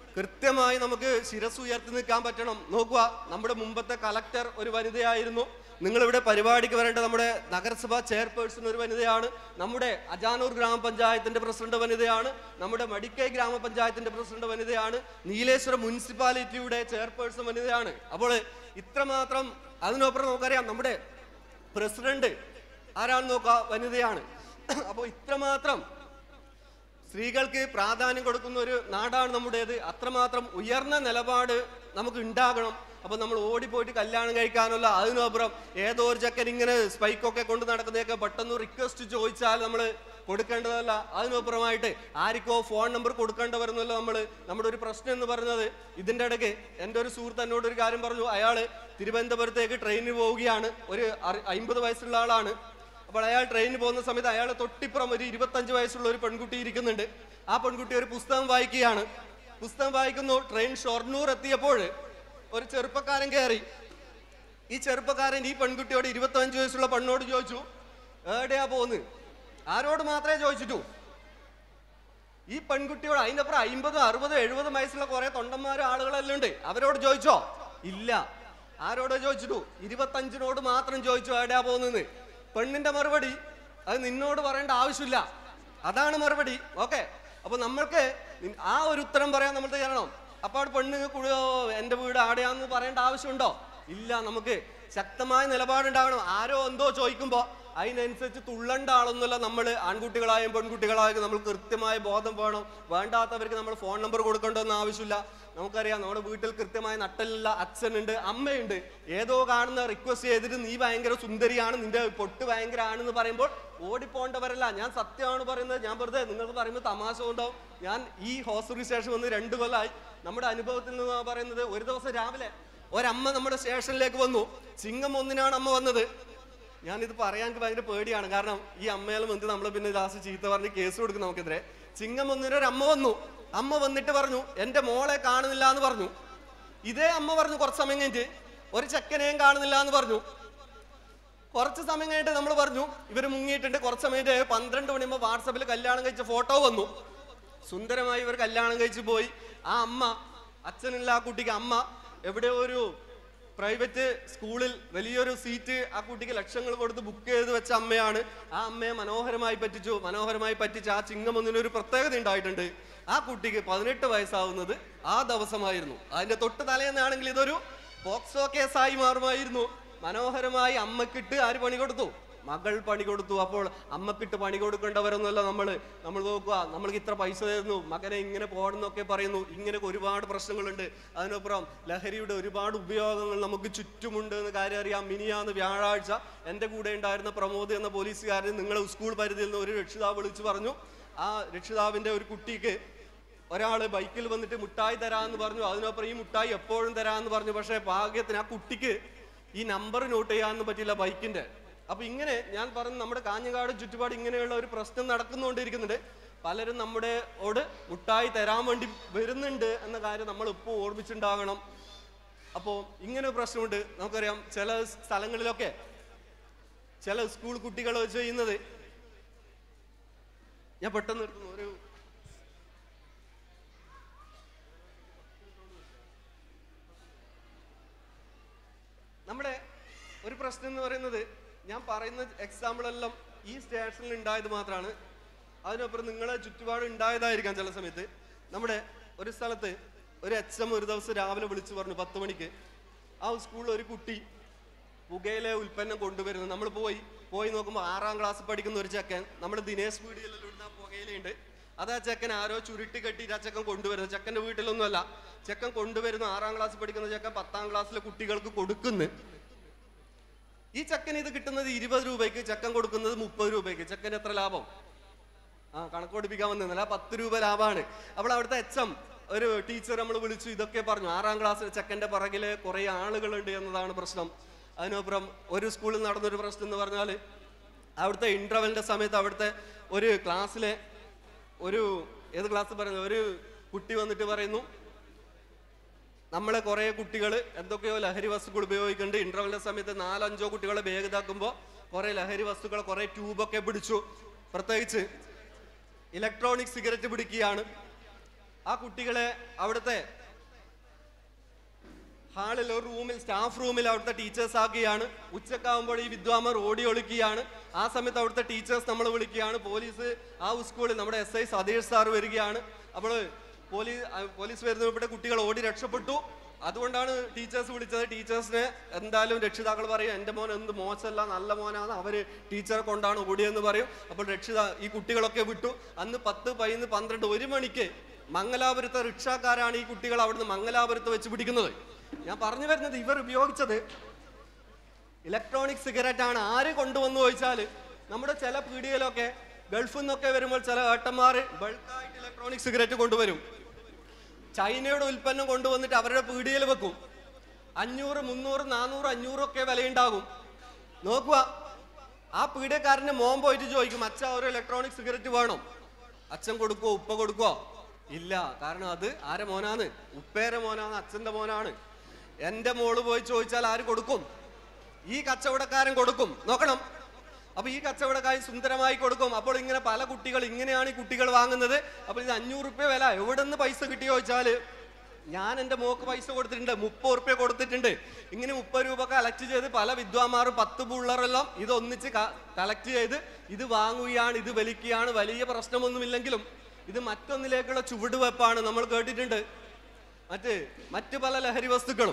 കൃത്യമായി നമുക്ക് ശിരസ് ഉയർത്തി നിൽക്കാൻ പറ്റണം നോക്കുക നമ്മുടെ മുമ്പത്തെ കലക്ടർ ഒരു വനിതയായിരുന്നു നിങ്ങളിവിടെ പരിപാടിക്ക് വരേണ്ട നമ്മുടെ നഗരസഭാ ചെയർപേഴ്സൺ ഒരു വനിതയാണ് നമ്മുടെ അജാനൂർ ഗ്രാമപഞ്ചായത്തിന്റെ പ്രസിഡന്റ് വനിതയാണ് നമ്മുടെ മടിക്കൈ ഗ്രാമപഞ്ചായത്തിന്റെ പ്രസിഡന്റ് വനിതയാണ് നീലേശ്വരം മുനിസിപ്പാലിറ്റിയുടെ ചെയർപേഴ്സൺ വനിതയാണ് അപ്പോൾ ഇത്രമാത്രം അതിനപ്പുറം നമുക്കറിയാം നമ്മുടെ പ്രസിഡന്റ് ആരാണെന്ന് നോക്കുക വനിതയാണ് അപ്പോൾ ഇത്രമാത്രം സ്ത്രീകൾക്ക് പ്രാധാന്യം കൊടുക്കുന്ന ഒരു നാടാണ് നമ്മുടേത് അത്രമാത്രം ഉയർന്ന നിലപാട് നമുക്ക് ഉണ്ടാകണം അപ്പൊ നമ്മൾ ഓടിപ്പോയിട്ട് കല്യാണം കഴിക്കാനുള്ള അതിനപ്പുറം ഏതോ ഒരു ചക്കൻ ഇങ്ങനെ സ്പൈക്കൊക്കെ കൊണ്ട് നടക്കുന്നതൊക്കെ പെട്ടെന്ന് റിക്വസ്റ്റ് ചോദിച്ചാൽ നമ്മൾ കൊടുക്കേണ്ടതല്ല അതിനപ്പുറമായിട്ട് ആർക്കോ ഫോൺ നമ്പർ കൊടുക്കേണ്ട വരുന്നല്ലോ നമ്മൾ നമ്മുടെ ഒരു പ്രശ്നം എന്ന് പറഞ്ഞത് ഇതിന്റെ ഇടയ്ക്ക് എൻ്റെ ഒരു സുഹൃത്ത് എന്നോട് ഒരു കാര്യം പറഞ്ഞു അയാൾ തിരുവനന്തപുരത്തേക്ക് ട്രെയിനിന് പോവുകയാണ് ഒരു അറി- അമ്പത് വയസ്സുള്ള ആളാണ് അപ്പോൾ അയാൾ ട്രെയിനിന് പോകുന്ന സമയത്ത് അയാളെ തൊട്ടിപ്പുറം ഒരു ഇരുപത്തഞ്ച് വയസ്സുള്ള ഒരു പെൺകുട്ടി ഇരിക്കുന്നുണ്ട് ആ പെൺകുട്ടി ഒരു പുസ്തകം വായിക്കുകയാണ് പുസ്തകം വായിക്കുന്നു ട്രെയിൻ ഷൊർണൂർ എത്തിയപ്പോൾ ഒരു ചെറുപ്പക്കാരൻ കയറി ഈ ചെറുപ്പക്കാരൻ ഈ പെൺകുട്ടിയോട് ഇരുപത്തഞ്ച് വയസ്സുള്ള പെണ്ണോട് ചോദിച്ചു എവിടെയാ പോന്ന് ആരോട് മാത്രമേ ചോദിച്ചിട്ടു ഈ പെൺകുട്ടിയോട് അതിന്റെ അപ്പുറം അമ്പതും അറുപതും എഴുപതും വയസ്സുള്ള കുറെ തൊണ്ടന്മാരും ആളുകളെല്ലാം ഉണ്ട് അവരോട് ചോദിച്ചോ ഇല്ല ആരോട് ചോദിച്ചിട്ടു ഇരുപത്തഞ്ചിനോട് മാത്രം ചോദിച്ചു എവിടെയാ പോകുന്നത് പെണ്ണിന്റെ മറുപടി അത് നിന്നോട് പറയേണ്ട ആവശ്യമില്ല അതാണ് മറുപടി ഓക്കെ അപ്പൊ നമ്മൾക്ക് നി- ആ ഒരു ഉത്തരം പറയാൻ നമ്മൾ തയ്യാറാണോ അപ്പൊ അവിടെ പെണ്ണ് കുഴി- എന്റെ വീട് ആടെയാന്ന് പറയേണ്ട ആവശ്യമുണ്ടോ ഇല്ല നമുക്ക് ശക്തമായ നിലപാടുണ്ടാകണം ആരോ എന്തോ ചോദിക്കുമ്പോ അതിനനുസരിച്ച് തുള്ളണ്ട ആളൊന്നുമല്ല നമ്മൾ ആൺകുട്ടികളായും പെൺകുട്ടികളായും നമ്മൾ കൃത്യമായ ബോധം വേണം വേണ്ടാത്തവർക്ക് നമ്മൾ ഫോൺ നമ്പർ കൊടുക്കേണ്ടതെന്ന് ആവശ്യമില്ല നമുക്കറിയാം നമ്മുടെ വീട്ടിൽ കൃത്യമായ നട്ടലുള്ള അച്ഛനുണ്ട് അമ്മയുണ്ട് ഏതോ കാണുന്ന റിക്വസ്റ്റ് ചെയ്തിട്ട് നീ ഭയങ്കര സുന്ദരിയാണ് നിന്റെ പൊട്ട് ഭയങ്കര ആണെന്ന് പറയുമ്പോൾ ഓടിപ്പോണ്ടവരല്ല ഞാൻ സത്യമാണ് പറയുന്നത് ഞാൻ വെറുതെ നിങ്ങൾക്ക് പറയുമ്പോൾ തമാശ ഉണ്ടാവും ഞാൻ ഈ ഹോസ്പിറ്റൽ സ്റ്റേഷൻ വന്ന് രണ്ട് കൊല്ലമായി നമ്മുടെ അനുഭവത്തിൽ നിന്ന് പറയുന്നത് ഒരു ദിവസം രാവിലെ ഒരമ്മ നമ്മുടെ സ്റ്റേഷനിലേക്ക് വന്നു ചിങ്ങം ഒന്നിനാണ് അമ്മ വന്നത് ഞാനിത് പറയാൻ എനിക്ക് ഭയങ്കര പേടിയാണ് കാരണം ഈ അമ്മയാലും വന്ന് നമ്മൾ പിന്നെ ലാസ്റ്റ് ചീത്ത പറഞ്ഞ് കേസ് കൊടുക്കും നമുക്കെതിരെ ചിങ്ങം ഒന്നിന് ഒരു അമ്മ വന്നു അമ്മ വന്നിട്ട് പറഞ്ഞു എൻ്റെ മോളെ കാണുന്നില്ല എന്ന് പറഞ്ഞു ഇതേ അമ്മ പറഞ്ഞു കുറച്ച് സമയം കഴിഞ്ഞിട്ട് ഒരു ചെക്കനെയും കാണുന്നില്ല എന്ന് പറഞ്ഞു കുറച്ച് സമയം കഴിഞ്ഞിട്ട് നമ്മൾ പറഞ്ഞു ഇവർ മുങ്ങിയിട്ടുണ്ട് കുറച്ച് സമയം കഴിഞ്ഞ് പന്ത്രണ്ട് മണിയുമ്പോൾ വാട്സപ്പിൽ കല്യാണം കഴിച്ച ഫോട്ടോ വന്നു സുന്ദരമായി ഇവർ കല്യാണം കഴിച്ചു പോയി ആ അമ്മ അച്ഛനില്ല ആ കുട്ടിക്ക് അമ്മ എവിടെ ഒരു പ്രൈവറ്റ് സ്കൂളിൽ വലിയൊരു സീറ്റ് ആ കുട്ടിക്ക് ലക്ഷങ്ങൾ കൊടുത്ത് ബുക്ക് ചെയ്ത് വെച്ച അമ്മയാണ് ആ അമ്മയെ മനോഹരമായി പറ്റിച്ചു മനോഹരമായി പറ്റിച്ച് ആ ചിങ്ങം ഒന്നിനൊരു പ്രത്യേകത ഉണ്ടായിട്ടുണ്ട് ആ കുട്ടിക്ക് പതിനെട്ട് വയസ്സാവുന്നത് ആ ദിവസമായിരുന്നു അതിന്റെ തൊട്ട് തലേന്നാണെങ്കിൽ ഇതൊരു പോക്സോ കേസായി മാറുമായിരുന്നു മനോഹരമായി അമ്മക്കിട്ട് ആര് പണി കൊടുത്തു മകൾ പണി കൊടുത്തു അപ്പോൾ അമ്മക്കിട്ട് പണി കൊടുക്കേണ്ടവരൊന്നുമല്ല നമ്മൾ നമ്മൾ നോക്കുക നമ്മൾക്ക് ഇത്ര പൈസ തരുന്നു മകനെ ഇങ്ങനെ പോകണമെന്നൊക്കെ പറയുന്നു ഇങ്ങനെ ഒരുപാട് പ്രശ്നങ്ങളുണ്ട് അതിനപ്പുറം ലഹരിയുടെ ഒരുപാട് ഉപയോഗങ്ങൾ നമുക്ക് ചുറ്റുമുണ്ട് എന്ന് കാര്യം അറിയാം മിനിയാന്ന് വ്യാഴാഴ്ച എൻ്റെ കൂടെ ഉണ്ടായിരുന്ന പ്രമോദ് എന്ന പോലീസുകാരൻ നിങ്ങളെ സ്കൂൾ പരിധിയിൽ നിന്ന് ഒരു രക്ഷിതാവ് വിളിച്ചു പറഞ്ഞു ആ രക്ഷിതാവിൻ്റെ ഒരു കുട്ടിക്ക് ഒരാൾ ബൈക്കിൽ വന്നിട്ട് മുട്ടായി തരാമെന്ന് പറഞ്ഞു അതിനപ്പുറം ഈ മുട്ടായി എപ്പോഴും തരാമെന്ന് പറഞ്ഞു പക്ഷേ ഭാഗ്യത്തിന് ആ കുട്ടിക്ക് ഈ നമ്പർ നോട്ട് ചെയ്യാനൊന്നും പറ്റില്ല ബൈക്കിന്റെ അപ്പൊ ഇങ്ങനെ ഞാൻ പറഞ്ഞു നമ്മുടെ കാഞ്ഞങ്ങാട് ചുറ്റുപാട് ഇങ്ങനെയുള്ള ഒരു പ്രശ്നം നടക്കുന്നുകൊണ്ടിരിക്കുന്നുണ്ട് പലരും നമ്മുടെ ഓട് മുട്ടായി തരാൻ വേണ്ടി വരുന്നുണ്ട് എന്ന കാര്യം നമ്മൾ ഇപ്പോൾ ഓർമ്മിച്ചുണ്ടാകണം അപ്പോൾ ഇങ്ങനെ ഒരു പ്രശ്നമുണ്ട് നമുക്കറിയാം ചില സ്ഥലങ്ങളിലൊക്കെ ചില സ്കൂൾ കുട്ടികൾ ചെയ്യുന്നത് ഞാൻ പെട്ടെന്ന് നിർത്തുന്നു ഒരു നമ്മുടെ ഒരു പ്രശ്നം എന്ന് പറയുന്നത് ഞാൻ പറയുന്ന എക്സാമ്പിൾ എല്ലാം ഈ സ്റ്റേഷനിൽ ഉണ്ടായത് മാത്രമാണ് അതിനപ്പുറം നിങ്ങളെ ചുറ്റുപാട് ഉണ്ടായതായിരിക്കാം ചില സമയത്ത് നമ്മുടെ ഒരു സ്ഥലത്ത് ഒരു എച്ച് എം ഒരു ദിവസം രാവിലെ വിളിച്ചു പറഞ്ഞു പത്ത് മണിക്ക് ആ സ്കൂളിൽ ഒരു കുട്ടി പുകയിലെ ഉൽപ്പന്നം കൊണ്ടുവരുന്നു നമ്മൾ പോയി പോയി നോക്കുമ്പോൾ ആറാം ക്ലാസ് പഠിക്കുന്ന ഒരു ചെക്കൻ നമ്മുടെ ദിനേശ് വീഡിയോയിലെല്ലാം ഇടുന്ന ആ പുകയിലുണ്ട് അത് ആ ചെക്കൻ ആരോ ചുരുട്ടി കെട്ടിയിട്ട് ആ ചെക്കൻ കൊണ്ടുവരുന്നു ചെക്കൻ്റെ വീട്ടിലൊന്നുമല്ല ചെക്കൻ കൊണ്ടുവരുന്നു ആറാം ക്ലാസ് പഠിക്കുന്ന ചെക്കൻ പത്താം ക്ലാസ്സിലെ കുട്ടികൾക്ക് കൊടുക്കുന്നു ഈ ചെക്കൻ ഇത് കിട്ടുന്നത് ഇരുപത് രൂപയ്ക്ക് ചെക്കൻ കൊടുക്കുന്നത് മുപ്പത് രൂപയ്ക്ക് ചെക്കൻ എത്ര ലാഭം ആ കണക്ക് പഠിപ്പിക്കാൻ വന്നില്ല പത്ത് രൂപ ലാഭമാണ് അപ്പോൾ അവിടുത്തെ എച്ച് എം ഒരു ടീച്ചർ നമ്മൾ വിളിച്ചു ഇതൊക്കെ പറഞ്ഞു ആറാം ക്ലാസ്സിൽ ചെക്കൻ്റെ പുറകില് കുറേ ആളുകളുണ്ട് എന്നതാണ് പ്രശ്നം അതിനപ്പുറം ഒരു സ്കൂളിൽ നടന്നൊരു പ്രശ്നം എന്ന് പറഞ്ഞാൽ അവിടുത്തെ ഇന്റർവെലിന്റെ സമയത്ത് അവിടുത്തെ ഒരു ക്ലാസ്സിലെ ഒരു ഏത് ക്ലാസ് പറയുന്നത് ഒരു കുട്ടി വന്നിട്ട് പറയുന്നു നമ്മളെ കുറെ കുട്ടികൾ എന്തൊക്കെയോ ലഹരി വസ്തുക്കൾ ഉപയോഗിക്കുന്നുണ്ട് ഇന്റർവെലിന്റെ സമയത്ത് നാലഞ്ചോ കുട്ടികളെ ബാഗ് ഇതാക്കുമ്പോൾ കുറെ ലഹരി വസ്തുക്കൾ കുറെ ട്യൂബൊക്കെ പിടിച്ചു പ്രത്യേകിച്ച് ഇലക്ട്രോണിക് സിഗരറ്റ് പിടിക്കുകയാണ് ആ കുട്ടികളെ അവിടുത്തെ ഹാളിൽ ഒരു റൂമിൽ സ്റ്റാഫ് റൂമിൽ അവിടുത്തെ ടീച്ചേഴ്സ് ആക്കുകയാണ് ഉച്ചക്കാവുമ്പോൾ ഈ വിദ്വാമർ ഓടി ഒളിക്കുകയാണ് ആ സമയത്ത് അവിടുത്തെ ടീച്ചേഴ്സ് നമ്മൾ വിളിക്കുകയാണ് പോലീസ് ആ സ്കൂളിൽ നമ്മുടെ എസ് ഐ സതീഷ് സാർ വരികയാണ് അപ്പോൾ പോലീസ് പോലീസ് വരുന്നപ്പോൾ കുട്ടികൾ ഓടി രക്ഷപ്പെട്ടു അതുകൊണ്ടാണ് ടീച്ചേഴ്സ് വിളിച്ചത് ടീച്ചേഴ്സിനെ എന്തായാലും രക്ഷിതാക്കൾ പറയും എൻ്റെ മോൻ എന്ത് മോശമല്ല നല്ല മോനാണ് അവര് ടീച്ചറെ കൊണ്ടാണ് ഓടിയെന്ന് പറയും അപ്പോൾ രക്ഷിതാ ഈ കുട്ടികളൊക്കെ വിട്ടു അന്ന് പത്ത് പതിനൊന്ന് പന്ത്രണ്ട് ഒരു മണിക്ക് മംഗലാപുരത്തെ റിക്ഷാക്കാരാണ് ഈ കുട്ടികൾ അവിടുന്ന് മംഗലാപുരത്ത് വെച്ച് പിടിക്കുന്നത് ഞാൻ പറഞ്ഞു വരുന്നത് ഇവർ ഉപയോഗിച്ചത് ഇലക്ട്രോണിക് സിഗരറ്റ് ആണ് ആര് കൊണ്ടുവന്നു ചോദിച്ചാൽ നമ്മുടെ ചില പീടികയിലൊക്കെ ഗൾഫിൽ നിന്നൊക്കെ വരുമ്പോൾ ചില ഏട്ടന്മാർ ബൾക്കായിട്ട് ഇലക്ട്രോണിക് സിഗരറ്റ് കൊണ്ടുവരും ചൈനയുടെ ഉൽപ്പന്നം കൊണ്ടുവന്നിട്ട് അവരുടെ പീടികയിൽ വെക്കും അഞ്ഞൂറ് മുന്നൂറ് നാനൂറ് അഞ്ഞൂറൊക്കെ വിലയുണ്ടാകും നോക്കുക ആ പീഡിയക്കാരന്റെ മോൻ പോയിട്ട് ചോദിക്കും അച്ഛ ഒരു ഇലക്ട്രോണിക് സിഗരറ്റ് വേണം അച്ഛൻ കൊടുക്കുവോ ഉപ്പ കൊടുക്കുവോ ഇല്ല കാരണം അത് ആരെ മോനാണ് ഉപ്പേരെ മോനാണ് അച്ഛന്റെ മോനാണ് എന്റെ മോള് പോയി ചോദിച്ചാൽ ആര് കൊടുക്കും ഈ കച്ചവടക്കാരൻ കൊടുക്കും നോക്കണം അപ്പൊ ഈ കച്ചവടക്കാരൻ സുന്ദരമായി കൊടുക്കും അപ്പോൾ ഇങ്ങനെ പല കുട്ടികൾ ഇങ്ങനെയാണ് ഈ കുട്ടികൾ വാങ്ങുന്നത് അപ്പോൾ ഇത് അഞ്ഞൂറ് റുപ്യ വില എവിടെ നിന്ന് പൈസ കിട്ടിയോ ചോദിച്ചാല് ഞാൻ എൻ്റെ മോക്ക് പൈസ കൊടുത്തിട്ടുണ്ട് മുപ്പത് റുപ്യ കൊടുത്തിട്ടുണ്ട് ഇങ്ങനെ മുപ്പത് രൂപ കളക്ട് ചെയ്ത് പല വിദ്വാന്മാരും പത്ത് പിള്ളേരെല്ലാം ഇത് ഒന്നിച്ച് കളക്ട് ചെയ്ത് ഇത് വാങ്ങുകയാണ് ഇത് വലിക്കുകയാണ് വലിയ പ്രശ്നമൊന്നുമില്ലെങ്കിലും ഇത് മറ്റൊന്നിലേക്കുള്ള ചുവടുവെപ്പാണ് നമ്മൾ കേട്ടിട്ടുണ്ട് മറ്റ് മറ്റ് പല ലഹരി വസ്തുക്കളും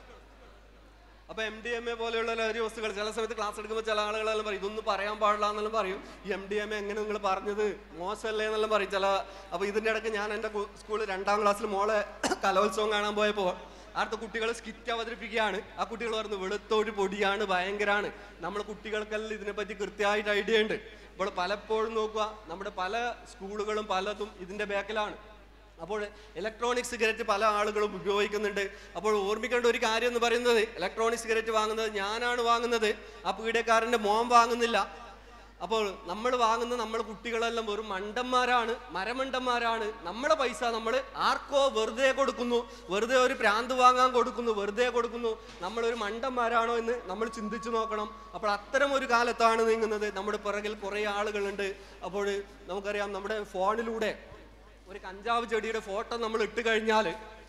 അപ്പൊ എം ഡി എം എ പോലെയുള്ള ലഹരി വസ്തുക്കൾ ചില സമയത്ത് ക്ലാസ് എടുക്കുമ്പോൾ ചില ആളുകളെല്ലാം പറയും ഇതൊന്നും പറയാൻ പാടില്ല എന്നെല്ലാം പറയും ഈ എം ഡി എം എ എങ്ങനെ നിങ്ങൾ പറഞ്ഞത് മോശമല്ലേ എന്നെല്ലാം പറയും ചില അപ്പൊ ഇതിന്റെ ഇടയ്ക്ക് ഞാൻ എൻ്റെ സ്കൂളിൽ രണ്ടാം ക്ലാസ്സിൽ മോളെ കലോത്സവം കാണാൻ പോയപ്പോൾ അടുത്ത കുട്ടികൾ സ്കിറ്റ് അവതരിപ്പിക്കുകയാണ് ആ കുട്ടികൾ പറഞ്ഞു വെളുത്തൊരു പൊടിയാണ് ഭയങ്കരാണ് നമ്മൾ കുട്ടികൾക്കെല്ലാം ഇതിനെപ്പറ്റി കൃത്യമായിട്ട് ഐഡിയ ഉണ്ട് ഇപ്പോൾ പലപ്പോഴും നോക്കുക നമ്മുടെ പല സ്കൂളുകളും പലതും ഇതിന്റെ ബാക്കിലാണ് അപ്പോൾ ഇലക്ട്രോണിക് സിഗരറ്റ് പല ആളുകളും ഉപയോഗിക്കുന്നുണ്ട് അപ്പോൾ ഓർമ്മിക്കേണ്ട ഒരു കാര്യം എന്ന് പറയുന്നത് ഇലക്ട്രോണിക് സിഗരറ്റ് വാങ്ങുന്നത് ഞാനാണ് വാങ്ങുന്നത് ആ പീഡിയക്കാരൻ്റെ മോൻ വാങ്ങുന്നില്ല അപ്പോൾ നമ്മൾ വാങ്ങുന്ന നമ്മൾ കുട്ടികളെല്ലാം വെറും മണ്ടന്മാരാണ് മരമണ്ടന്മാരാണ് നമ്മളെ പൈസ നമ്മൾ ആർക്കോ വെറുതെ കൊടുക്കുന്നു വെറുതെ ഒരു പ്രാന്ത് വാങ്ങാൻ കൊടുക്കുന്നു വെറുതെ കൊടുക്കുന്നു നമ്മളൊരു മണ്ടന്മാരാണോ എന്ന് നമ്മൾ ചിന്തിച്ചു നോക്കണം അപ്പോൾ അത്തരം ഒരു കാലത്താണ് നീങ്ങുന്നത് നമ്മുടെ പിറകിൽ കുറേ ആളുകളുണ്ട് അപ്പോൾ നമുക്കറിയാം നമ്മുടെ ഫോണിലൂടെ ഒരു കഞ്ചാവ് ചെടിയുടെ ഫോട്ടോ നമ്മൾ ഇട്ട് കഴിഞ്ഞാൽ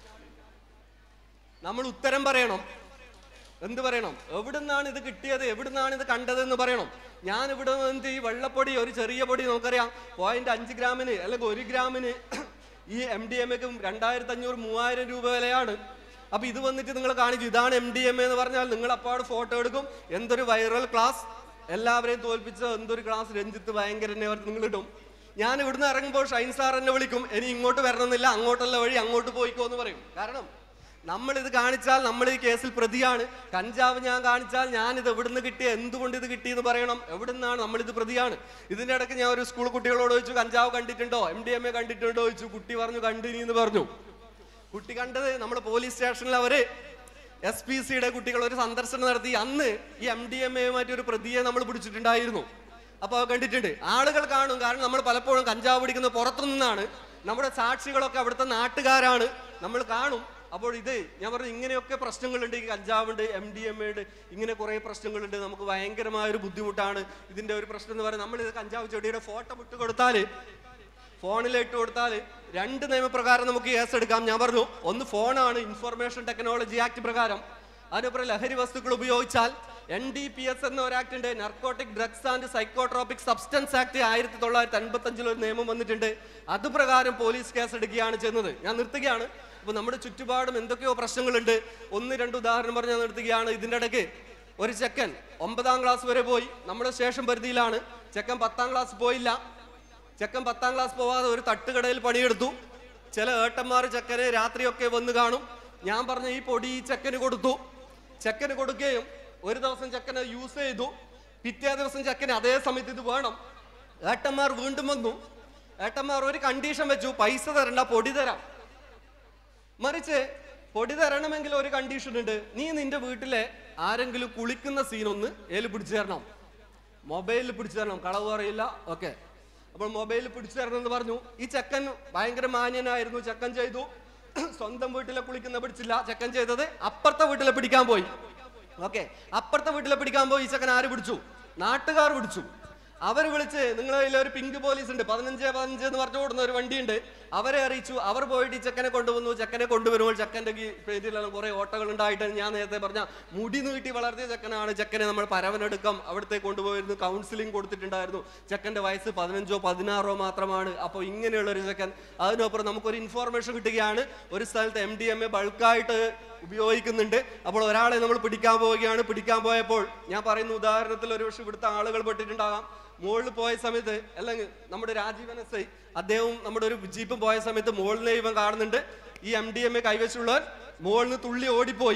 നമ്മൾ ഉത്തരം പറയണം എന്ത് പറയണം എവിടുന്നാണ് ഇത് കിട്ടിയത് എവിടുന്നാണ് ഇത് കണ്ടത് എന്ന് പറയണം ഞാൻ ഇവിടെ നിന്ന് ഈ വെള്ളപ്പൊടി ഒരു ചെറിയ പൊടി നമുക്കറിയാം പോയിന്റ് അഞ്ച് ഗ്രാമിന് അല്ലെങ്കിൽ ഒരു ഗ്രാമിന് ഈ എം ഡി എം എക്കും രണ്ടായിരത്തി അഞ്ഞൂറ് മൂവായിരം രൂപ വിലയാണ് അപ്പൊ ഇത് വന്നിട്ട് നിങ്ങൾ കാണിക്കും ഇതാണ് എം ഡി എം എന്ന് പറഞ്ഞാൽ നിങ്ങൾ അപ്പാട് ഫോട്ടോ എടുക്കും എന്തൊരു വൈറൽ ക്ലാസ് എല്ലാവരെയും തോൽപ്പിച്ച എന്തൊരു ക്ലാസ് രഞ്ജിത്ത് ഭയങ്കര നിങ്ങൾ ഇടും ഞാൻ ഇവിടുന്ന് ഇറങ്ങുമ്പോൾ ഷൈൻ സാർ എന്നെ വിളിക്കും ഇനി ഇങ്ങോട്ട് വരണമെന്നില്ല അങ്ങോട്ടുള്ള വഴി അങ്ങോട്ട് പോയിക്കോ എന്ന് പറയും കാരണം നമ്മൾ ഇത് കാണിച്ചാൽ നമ്മൾ ഈ കേസിൽ പ്രതിയാണ് കഞ്ചാവ് ഞാൻ കാണിച്ചാൽ ഞാൻ ഇത് എവിടുന്ന് കിട്ടി എന്തുകൊണ്ട് ഇത് കിട്ടി എന്ന് പറയണം എവിടുന്നാണ് നമ്മൾ ഇത് പ്രതിയാണ് ഇതിന്റെ ഇടയ്ക്ക് ഞാൻ ഒരു സ്കൂൾ കുട്ടികളോട് ചോദിച്ചു കഞ്ചാവ് കണ്ടിട്ടുണ്ടോ എം ഡി എം എ കണ്ടിട്ടുണ്ടോ ചോദിച്ചു കുട്ടി പറഞ്ഞു കണ്ടിനി എന്ന് പറഞ്ഞു കുട്ടി കണ്ടത് നമ്മുടെ പോലീസ് സ്റ്റേഷനിൽ അവര് എസ് പി സിയുടെ കുട്ടികൾ ഒരു സന്ദർശനം നടത്തി അന്ന് ഈ എം ഡി എം എയുമായിട്ട് ഒരു പ്രതിയെ നമ്മൾ പിടിച്ചിട്ടുണ്ടായിരുന്നു അപ്പോൾ അത് കണ്ടിട്ടുണ്ട് ആളുകൾ കാണും കാരണം നമ്മൾ പലപ്പോഴും കഞ്ചാവ് പിടിക്കുന്നത് പുറത്തു നിന്നാണ് നമ്മുടെ സാക്ഷികളൊക്കെ അവിടുത്തെ നാട്ടുകാരാണ് നമ്മൾ കാണും അപ്പോൾ ഇത് ഞാൻ പറഞ്ഞു ഇങ്ങനെയൊക്കെ പ്രശ്നങ്ങളുണ്ട് ഈ കഞ്ചാവുണ്ട് എം ഡി എം എ ഉണ്ട് ഇങ്ങനെ കുറേ പ്രശ്നങ്ങളുണ്ട് നമുക്ക് ഭയങ്കരമായ ഒരു ബുദ്ധിമുട്ടാണ് ഇതിന്റെ ഒരു പ്രശ്നം എന്ന് പറയുന്നത് നമ്മൾ ഇത് കഞ്ചാവ് ചെടിയുടെ ഫോട്ടോ വിട്ട് കൊടുത്താൽ ഫോണിൽ ഇട്ട് കൊടുത്താൽ രണ്ട് നിയമപ്രകാരം നമുക്ക് കേസ് എടുക്കാം ഞാൻ പറഞ്ഞു ഒന്ന് ഫോണാണ് ഇൻഫർമേഷൻ ടെക്നോളജി ആക്ട് പ്രകാരം അതിനപ്പുറം ലഹരി വസ്തുക്കൾ ഉപയോഗിച്ചാൽ എൻ ഡി പി എസ് എന്ന ഒരു ആക്ട് ഉണ്ട് narcotic drugs and psychotropic substance act ആയിരത്തി തൊള്ളായിരത്തി അൻപത്തി അഞ്ചിൽ ഒരു നിയമം വന്നിട്ടുണ്ട് അത് പ്രകാരം പോലീസ് കേസ് എടുക്കുകയാണ് ചെയ്യുന്നത് ഞാൻ നിർത്തുകയാണ് അപ്പൊ നമ്മുടെ ചുറ്റുപാടും എന്തൊക്കെയോ പ്രശ്നങ്ങളുണ്ട് ഒന്ന് രണ്ട് ഉദാഹരണം പറഞ്ഞ് ഞാൻ നിർത്തുകയാണ് ഇതിൻ്റെ ഇടയ്ക്ക് ഒരു ചെക്കൻ ഒമ്പതാം ക്ലാസ് വരെ പോയി നമ്മുടെ സ്റ്റേഷൻ പരിധിയിലാണ് ചെക്കൻ പത്താം ക്ലാസ് പോയില്ല ചെക്കൻ പത്താം ക്ലാസ് പോവാതെ ഒരു തട്ടുകടയിൽ പണിയെടുത്തു ചില ഏട്ടന്മാർ ചെക്കന് രാത്രിയൊക്കെ വന്ന് കാണും ഞാൻ പറഞ്ഞ ഈ പൊടി ഈ ചെക്കന് കൊടുത്തു ചെക്കന് കൊടുക്കുകയും ഒരു ദിവസം ചെക്കന് യൂസ് ചെയ്തു പിറ്റേ ദിവസം ചെക്കന് അതേ സമയത്ത് ഇത് വേണം ഏട്ടന്മാർ വീണ്ടും വന്നു ഏട്ടന്മാർ ഒരു കണ്ടീഷൻ വെച്ചു പൈസ തരണ്ട പൊടി തരാം മറിച്ച് പൊടി തരണമെങ്കിൽ ഒരു കണ്ടീഷൻ ഉണ്ട് നീ നിന്റെ വീട്ടിലെ ആരെങ്കിലും കുളിക്കുന്ന സീനൊന്ന് ഏല് പിടിച്ചു തരണം മൊബൈലിൽ പിടിച്ചു തരണം കളവ് അറിയില്ല ഓക്കെ അപ്പോൾ മൊബൈലിൽ പിടിച്ചു തരണം എന്ന് പറഞ്ഞു ഈ ചെക്കൻ ഭയങ്കര മാന്യനായിരുന്നു ചെക്കൻ ചെയ്തു സ്വന്തം വീട്ടിലെ കുളിക്കുന്ന പിടിച്ചില്ല ചെക്കൻ ചെയ്തത് അപ്പുറത്തെ വീട്ടിലെ പിടിക്കാൻ പോയി ഓക്കെ അപ്പുറത്തെ വീട്ടിലെ പിടിക്കാൻ പോയി ഈ ചെക്കൻ ആര് പിടിച്ചു നാട്ടുകാർ പിടിച്ചു അവർ വിളിച്ച് നിങ്ങളെ കയ്യിൽ ഒരു പിങ്ക് പോലീസ് ഉണ്ട് പതിനഞ്ച് പതിനഞ്ച് എന്ന് പറഞ്ഞു കൊടുക്കുന്ന ഒരു വണ്ടിയുണ്ട് അവരെ അറിയിച്ചു അവർ പോയിട്ട് ഈ ചെക്കനെ കൊണ്ടുവന്നു ചെക്കനെ കൊണ്ടുവരുമ്പോൾ ചെക്കൻ്റെ പേരിലെല്ലാം കുറെ ഓട്ടകൾ ഉണ്ടായിട്ട് ഞാൻ നേരത്തെ പറഞ്ഞ മുടി നീട്ടി വളർത്തിയ ചെക്കനാണ് ചെക്കനെ നമ്മൾ പരവനെടുക്കം അവിടുത്തെ കൊണ്ടുപോയിരുന്നു കൗൺസിലിംഗ് കൊടുത്തിട്ടുണ്ടായിരുന്നു ചെക്കൻ്റെ വയസ്സ് പതിനഞ്ചോ പതിനാറോ മാത്രമാണ് അപ്പോൾ ഇങ്ങനെയുള്ള ഒരു ചെക്കൻ അതിനപ്പുറം നമുക്കൊരു ഇൻഫോർമേഷൻ കിട്ടുകയാണ് ഒരു സ്ഥലത്ത് എം ഡി എം എ ബൾക്കായിട്ട് ഉപയോഗിക്കുന്നുണ്ട് അപ്പോൾ ഒരാളെ നമ്മൾ പിടിക്കാൻ പോവുകയാണ് പിടിക്കാൻ പോയപ്പോൾ ഞാൻ പറയുന്ന ഉദാഹരണത്തിൽ ഒരു പക്ഷേ ഇവിടുത്തെ ആളുകൾ പെട്ടിട്ടുണ്ടാകാം മുകളിൽ പോയ സമയത്ത് അല്ലെങ്കിൽ നമ്മുടെ രാജീവൻ എസ് ഐ അദ്ദേഹവും നമ്മുടെ ഒരു ജീപ്പും പോയ സമയത്ത് മുകളിലെ ഇവൻ കാണുന്നുണ്ട് ഈ എം ഡി എം എ കൈവശമുള്ളവർ മുകളിൽ നിന്ന് തുള്ളി ഓടിപ്പോയി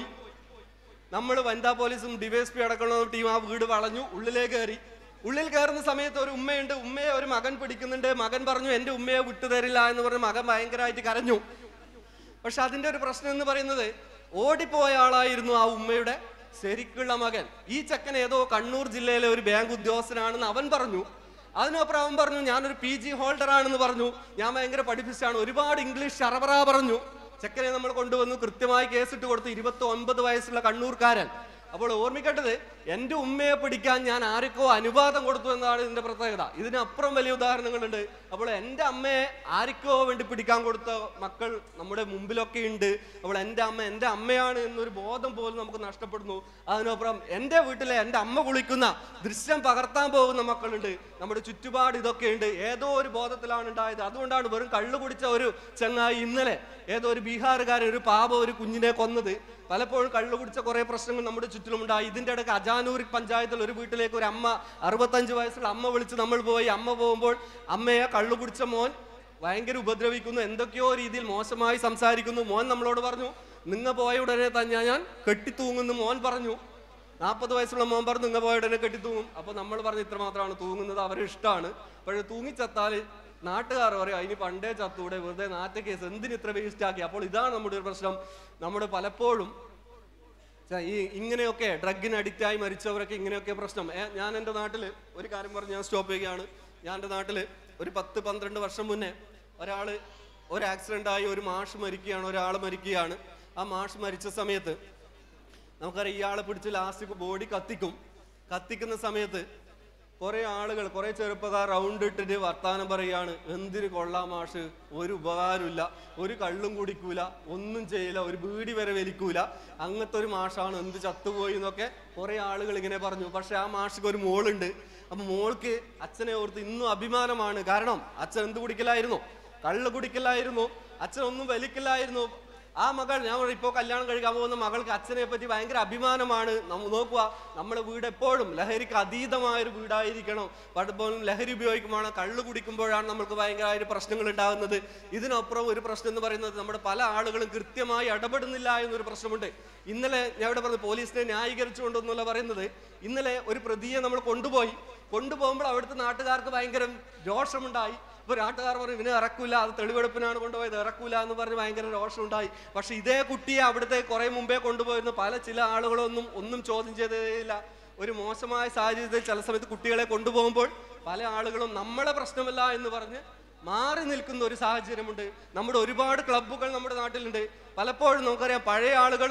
നമ്മൾ വനിതാ പോലീസും ഡിവൈഎസ്പി അടക്കമുള്ള ടീം ആ വീട് വളഞ്ഞു ഉള്ളിലേക്ക് കയറി ഉള്ളിൽ കയറുന്ന സമയത്ത് ഒരു ഉമ്മയുണ്ട് ഉമ്മയെ ഒരു മകൻ പിടിക്കുന്നുണ്ട് മകൻ പറഞ്ഞു എൻ്റെ ഉമ്മയെ വിട്ടുതരില്ല എന്ന് പറഞ്ഞ് മകൻ ഭയങ്കരമായിട്ട് കരഞ്ഞു പക്ഷെ അതിന്റെ ഒരു പ്രശ്നം എന്ന് പറയുന്നത് ഓടിപ്പോയ ആളായിരുന്നു ആ ഉമ്മയുടെ ശരിക്കുള്ള മകൻ ഈ ചെക്കൻ ഏതോ കണ്ണൂർ ജില്ലയിലെ ഒരു ബാങ്ക് ഉദ്യോഗസ്ഥനാണെന്ന് അവൻ പറഞ്ഞു അതിനപ്പുറം അവൻ പറഞ്ഞു ഞാനൊരു പി ജി ഹോൾഡർ ആണെന്ന് പറഞ്ഞു ഞാൻ ഭയങ്കര പഠിപ്പിച്ചാണ് ഒരുപാട് ഇംഗ്ലീഷ് ശറബറ പറഞ്ഞു ചെക്കനെ നമ്മൾ കൊണ്ടുവന്നു കൃത്യമായി കേസിട്ട് കൊടുത്ത് ഇരുപത്തി ഒൻപത് വയസ്സുള്ള കണ്ണൂർക്കാരൻ അപ്പോൾ ഓർമ്മിക്കേണ്ടത് എൻ്റെ ഉമ്മയെ പിടിക്കാൻ ഞാൻ ആർക്കോ അനുവാദം കൊടുത്തു എന്നതാണ് ഇതിന്റെ പ്രത്യേകത ഇതിനപ്പുറം വലിയ ഉദാഹരണങ്ങളുണ്ട് അപ്പോൾ എൻ്റെ അമ്മയെ ആർക്കോ വേണ്ടി പിടിക്കാൻ കൊടുത്ത മക്കൾ നമ്മുടെ മുമ്പിലൊക്കെ ഉണ്ട് അപ്പോൾ എൻ്റെ അമ്മ എൻ്റെ അമ്മയാണ് എന്നൊരു ബോധം പോലും നമുക്ക് നഷ്ടപ്പെടുന്നു അതിനപ്പുറം എൻ്റെ വീട്ടിലെ എൻ്റെ അമ്മ കുളിക്കുന്ന ദൃശ്യം പകർത്താൻ പോകുന്ന മക്കളുണ്ട് നമ്മുടെ ചുറ്റുപാട് ഇതൊക്കെ ഉണ്ട് ഏതോ ഒരു ബോധത്തിലാണ് ഉണ്ടായത് അതുകൊണ്ടാണ് വെറും കള്ളു കുടിച്ച ഒരു ചങ്ങായി ഇന്നലെ ഏതോ ഒരു ബീഹാറുകാരൻ ഒരു പാപ ഒരു കുഞ്ഞിനെ കൊന്നത് പലപ്പോഴും കള്ളു കുടിച്ച കുറെ പ്രശ്നങ്ങൾ നമ്മുടെ ചുറ്റിലുമുണ്ടായി ഇതിന്റെ ഇടയ്ക്ക് അജാനൂർ പഞ്ചായത്തിൽ ഒരു വീട്ടിലേക്ക് ഒരു അമ്മ അറുപത്തഞ്ച് വയസ്സുള്ള അമ്മ വിളിച്ച് നമ്മൾ പോയി അമ്മ പോകുമ്പോൾ അമ്മയെ കള്ളു കുടിച്ച മോൻ ഭയങ്കര ഉപദ്രവിക്കുന്നു എന്തൊക്കെയോ രീതിയിൽ മോശമായി സംസാരിക്കുന്നു മോൻ നമ്മളോട് പറഞ്ഞു നിങ്ങ പോയ ഉടനെ തന്നെ ഞാൻ കെട്ടിത്തൂങ്ങുന്നു മോൻ പറഞ്ഞു നാൽപ്പത് വയസ്സുള്ള മോൻ പറഞ്ഞു നിങ്ങ പോയ ഉടനെ കെട്ടിത്തൂങ്ങും അപ്പോൾ നമ്മൾ പറഞ്ഞു ഇത്ര മാത്രമാണ് തൂങ്ങുന്നത് അവരെ ഇഷ്ടമാണ് പക്ഷേ തൂങ്ങിച്ചത്താൽ നാട്ടുകാർ പറയും അതിന് പണ്ടേ ചത്തൂടെ വെറുതെ നാറ്റ കേസ് എന്തിന് ഇത്ര വേസ്റ്റ് ആക്കി അപ്പോൾ ഇതാണ് നമ്മുടെ ഒരു പ്രശ്നം നമ്മുടെ പലപ്പോഴും ച- ഈ ഇങ്ങനെയൊക്കെ ഡ്രഗിന് അഡിക്റ്റ് ആയി മരിച്ചവരൊക്കെ ഇങ്ങനെയൊക്കെ പ്രശ്നം ഏ, ഞാൻ എൻ്റെ നാട്ടിൽ ഒരു കാര്യം പറഞ്ഞ് ഞാൻ സ്റ്റോപ്പ് ചെയ്യുകയാണ് ഞാൻ എൻ്റെ നാട്ടിൽ ഒരു പത്ത് പന്ത്രണ്ട് വർഷം മുന്നേ ഒരാൾ ഒരു ആക്സിഡൻ്റ് ആയി ഒരു മാഷ് മരിക്കുകയാണ് ഒരാൾ മരിക്കുകയാണ് ആ മാഷ് മരിച്ച സമയത്ത് നമുക്കറിയാം ഇയാളെ പിടിച്ച് ലാസ്റ്റ് ബോഡി കത്തിക്കും കത്തിക്കുന്ന സമയത്ത് കുറെ ആളുകൾ കുറെ ചെറുപ്പക്കാർ റൗണ്ട് ഇട്ടിട്ട് വർത്താനം പറയാണ് എന്തിന് കൊള്ളാം മാഷ് ഒരു ഉപകാരമില്ല ഒരു കള്ളും കുടിക്കൂല ഒന്നും ചെയ്യില്ല ഒരു ബീഡി വരെ വലിക്കൂല അങ്ങനത്തെ ഒരു മാഷാണ് എന്ത് ചത്തുപോയി എന്നൊക്കെ കുറെ ആളുകൾ ഇങ്ങനെ പറഞ്ഞു പക്ഷെ ആ മാഷിക്ക് ഒരു മോളുണ്ട് അപ്പൊ മോൾക്ക് അച്ഛനെ ഓർത്ത് ഇന്നും അഭിമാനമാണ് കാരണം അച്ഛൻ എന്ത് കുടിക്കലായിരുന്നു കള്ള് കുടിക്കലായിരുന്നു അച്ഛൻ ഒന്നും വലിക്കില്ലായിരുന്നു ആ മകൾ ഞാൻ ഇപ്പോൾ കല്യാണം കഴിക്കാൻ പോകുന്ന മകൾക്ക് അച്ഛനെ പറ്റി ഭയങ്കര അഭിമാനമാണ് നമ്മ നോക്കുക നമ്മുടെ വീട് എപ്പോഴും ലഹരിക്ക് അതീതമായ ഒരു വീടായിരിക്കണം പലപ്പോഴും ലഹരി ഉപയോഗിക്കുമ്പോഴാണ് കള്ളു കുടിക്കുമ്പോഴാണ് നമുക്ക് ഭയങ്കരമായ പ്രശ്നങ്ങൾ ഉണ്ടാകുന്നത് ഇതിനപ്പുറം ഒരു പ്രശ്നം എന്ന് പറയുന്നത് നമ്മുടെ പല ആളുകളും കൃത്യമായി ഇടപെടുന്നില്ല എന്നൊരു പ്രശ്നമുണ്ട് ഇന്നലെ ഞാൻ ഇവിടെ പറഞ്ഞു പോലീസിനെ ന്യായീകരിച്ചുകൊണ്ടെന്നുള്ള പറയുന്നത് ഇന്നലെ ഒരു പ്രതിയെ നമ്മൾ കൊണ്ടുപോയി കൊണ്ടുപോകുമ്പോൾ അവിടുത്തെ നാട്ടുകാർക്ക് ഭയങ്കര രോഷമുണ്ടായി ഇപ്പൊ നാട്ടുകാർ പറഞ്ഞു ഇവനെ ഇറക്കൂല അത് തെളിവെടുപ്പിനാണ് കൊണ്ടുപോയത് ഇറക്കൂല എന്ന് പറഞ്ഞ് ഭയങ്കര രോഷമുണ്ടായി പക്ഷെ ഇതേ കുട്ടിയെ അവിടുത്തെ കുറെ മുമ്പേ കൊണ്ടുപോയിരുന്ന പല ചില ആളുകളൊന്നും ഒന്നും ചോദ്യം ചെയ്തേയില്ല ഒരു മോശമായ സാഹചര്യത്തിൽ ചില സമയത്ത് കുട്ടികളെ കൊണ്ടുപോകുമ്പോൾ പല ആളുകളും നമ്മളെ പ്രശ്നമല്ല എന്ന് പറഞ്ഞ് മാറി നിൽക്കുന്ന ഒരു സാഹചര്യമുണ്ട് നമ്മുടെ ഒരുപാട് ക്ലബ്ബുകൾ നമ്മുടെ നാട്ടിലുണ്ട് പലപ്പോഴും നമുക്കറിയാം പഴയ ആളുകൾ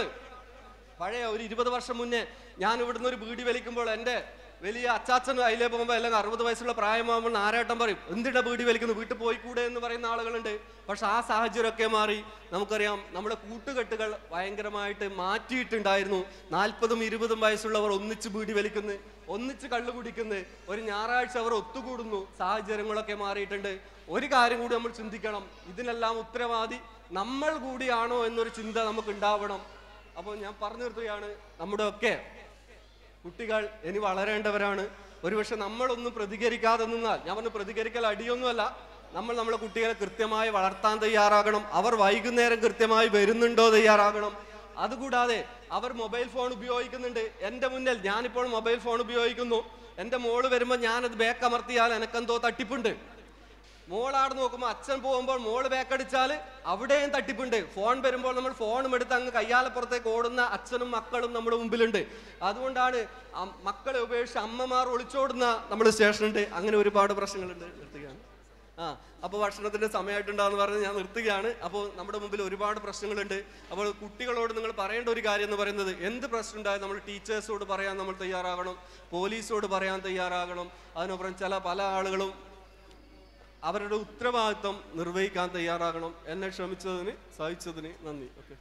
പഴയ ഒരു ഇരുപത് വർഷം മുന്നേ ഞാൻ ഇവിടുന്ന് ഒരു ബീഡി വലിക്കുമ്പോൾ എൻ്റെ വലിയ അച്ചാച്ചൻ അതിലേ പോകുമ്പോൾ അല്ലെങ്കിൽ അറുപത് വയസ്സുള്ള പ്രായമാകുമ്പോൾ നാരാട്ടം പറയും എന്തിനാ ബീഡി വലിക്കുന്നു വീട്ടിൽ പോയിക്കൂടെ എന്ന് പറയുന്ന ആളുകളുണ്ട് പക്ഷെ ആ സാഹചര്യമൊക്കെ മാറി നമുക്കറിയാം നമ്മുടെ കൂട്ടുകെട്ടുകൾ ഭയങ്കരമായിട്ട് മാറ്റിയിട്ടുണ്ടായിരുന്നു നാൽപ്പതും ഇരുപതും വയസ്സുള്ളവർ ഒന്നിച്ച് ബീഡി വലിക്കുന്നു ഒന്നിച്ച് കള്ളു കുടിക്കുന്നു ഒരു ഞായറാഴ്ച അവർ ഒത്തുകൂടുന്നു സാഹചര്യങ്ങളൊക്കെ മാറിയിട്ടുണ്ട് ഒരു കാര്യം കൂടി നമ്മൾ ചിന്തിക്കണം ഇതിനെല്ലാം ഉത്തരവാദി നമ്മൾ കൂടിയാണോ എന്നൊരു ചിന്ത നമുക്ക് ഉണ്ടാവണം അപ്പോൾ ഞാൻ പറഞ്ഞു നിർത്തുകയാണ് നമ്മുടെ ഒക്കെ കുട്ടികൾ ഇനി വളരേണ്ടവരാണ് ഒരുപക്ഷെ നമ്മളൊന്നും പ്രതികരിക്കാതെ നിന്നാൽ ഞാൻ പറഞ്ഞു പ്രതികരിക്കൽ അടിയൊന്നുമല്ല നമ്മൾ നമ്മളെ കുട്ടികളെ കൃത്യമായി വളർത്താൻ തയ്യാറാകണം അവർ വൈകുന്നേരം കൃത്യമായി വരുന്നുണ്ടോ തയ്യാറാകണം അതുകൂടാതെ അവർ മൊബൈൽ ഫോൺ ഉപയോഗിക്കുന്നുണ്ട് എൻ്റെ മുന്നിൽ ഞാനിപ്പോൾ മൊബൈൽ ഫോൺ ഉപയോഗിക്കുന്നു എൻ്റെ മോള് വരുമ്പോൾ ഞാനത് ബാക്ക് അമർത്തിയാൽ എനക്കെന്തോ തട്ടിപ്പുണ്ട് മോളാട് നോക്കുമ്പോൾ അച്ഛൻ പോകുമ്പോൾ മോള് ബാക്കടിച്ചാൽ അവിടെയും തട്ടിപ്പുണ്ട് ഫോൺ വരുമ്പോൾ നമ്മൾ ഫോണും എടുത്ത് അങ്ങ് കയ്യാലപ്പുറത്തേക്ക് ഓടുന്ന അച്ഛനും മക്കളും നമ്മുടെ മുമ്പിലുണ്ട് അതുകൊണ്ടാണ് അം- മക്കളെ ഉപേക്ഷിച്ച് അമ്മമാർ ഒളിച്ചോടുന്ന നമ്മുടെ സ്റ്റേഷനുണ്ട് അങ്ങനെ ഒരുപാട് പ്രശ്നങ്ങളുണ്ട് നിർത്തുകയാണ് ആ അപ്പോൾ ഭക്ഷണത്തിന്റെ സമയമായിട്ടുണ്ടാന്ന് പറഞ്ഞ് ഞാൻ നിർത്തുകയാണ് അപ്പോൾ നമ്മുടെ മുമ്പിൽ ഒരുപാട് പ്രശ്നങ്ങളുണ്ട് അപ്പോൾ കുട്ടികളോട് നിങ്ങൾ പറയേണ്ട ഒരു കാര്യം എന്ന് പറയുന്നത് എന്ത് പ്രശ്നം ഉണ്ടായാലും നമ്മൾ ടീച്ചേഴ്സോട് പറയാൻ നമ്മൾ തയ്യാറാകണം പോലീസോട് പറയാൻ തയ്യാറാകണം അതിനപ്പുറം ചില പല ആളുകളും അവരുടെ ഉത്തരവാദിത്വം നിർവഹിക്കാൻ തയ്യാറാകണം എന്നെ ക്ഷമിച്ചതിന് സഹിച്ചതിന് നന്ദി ഓക്കെ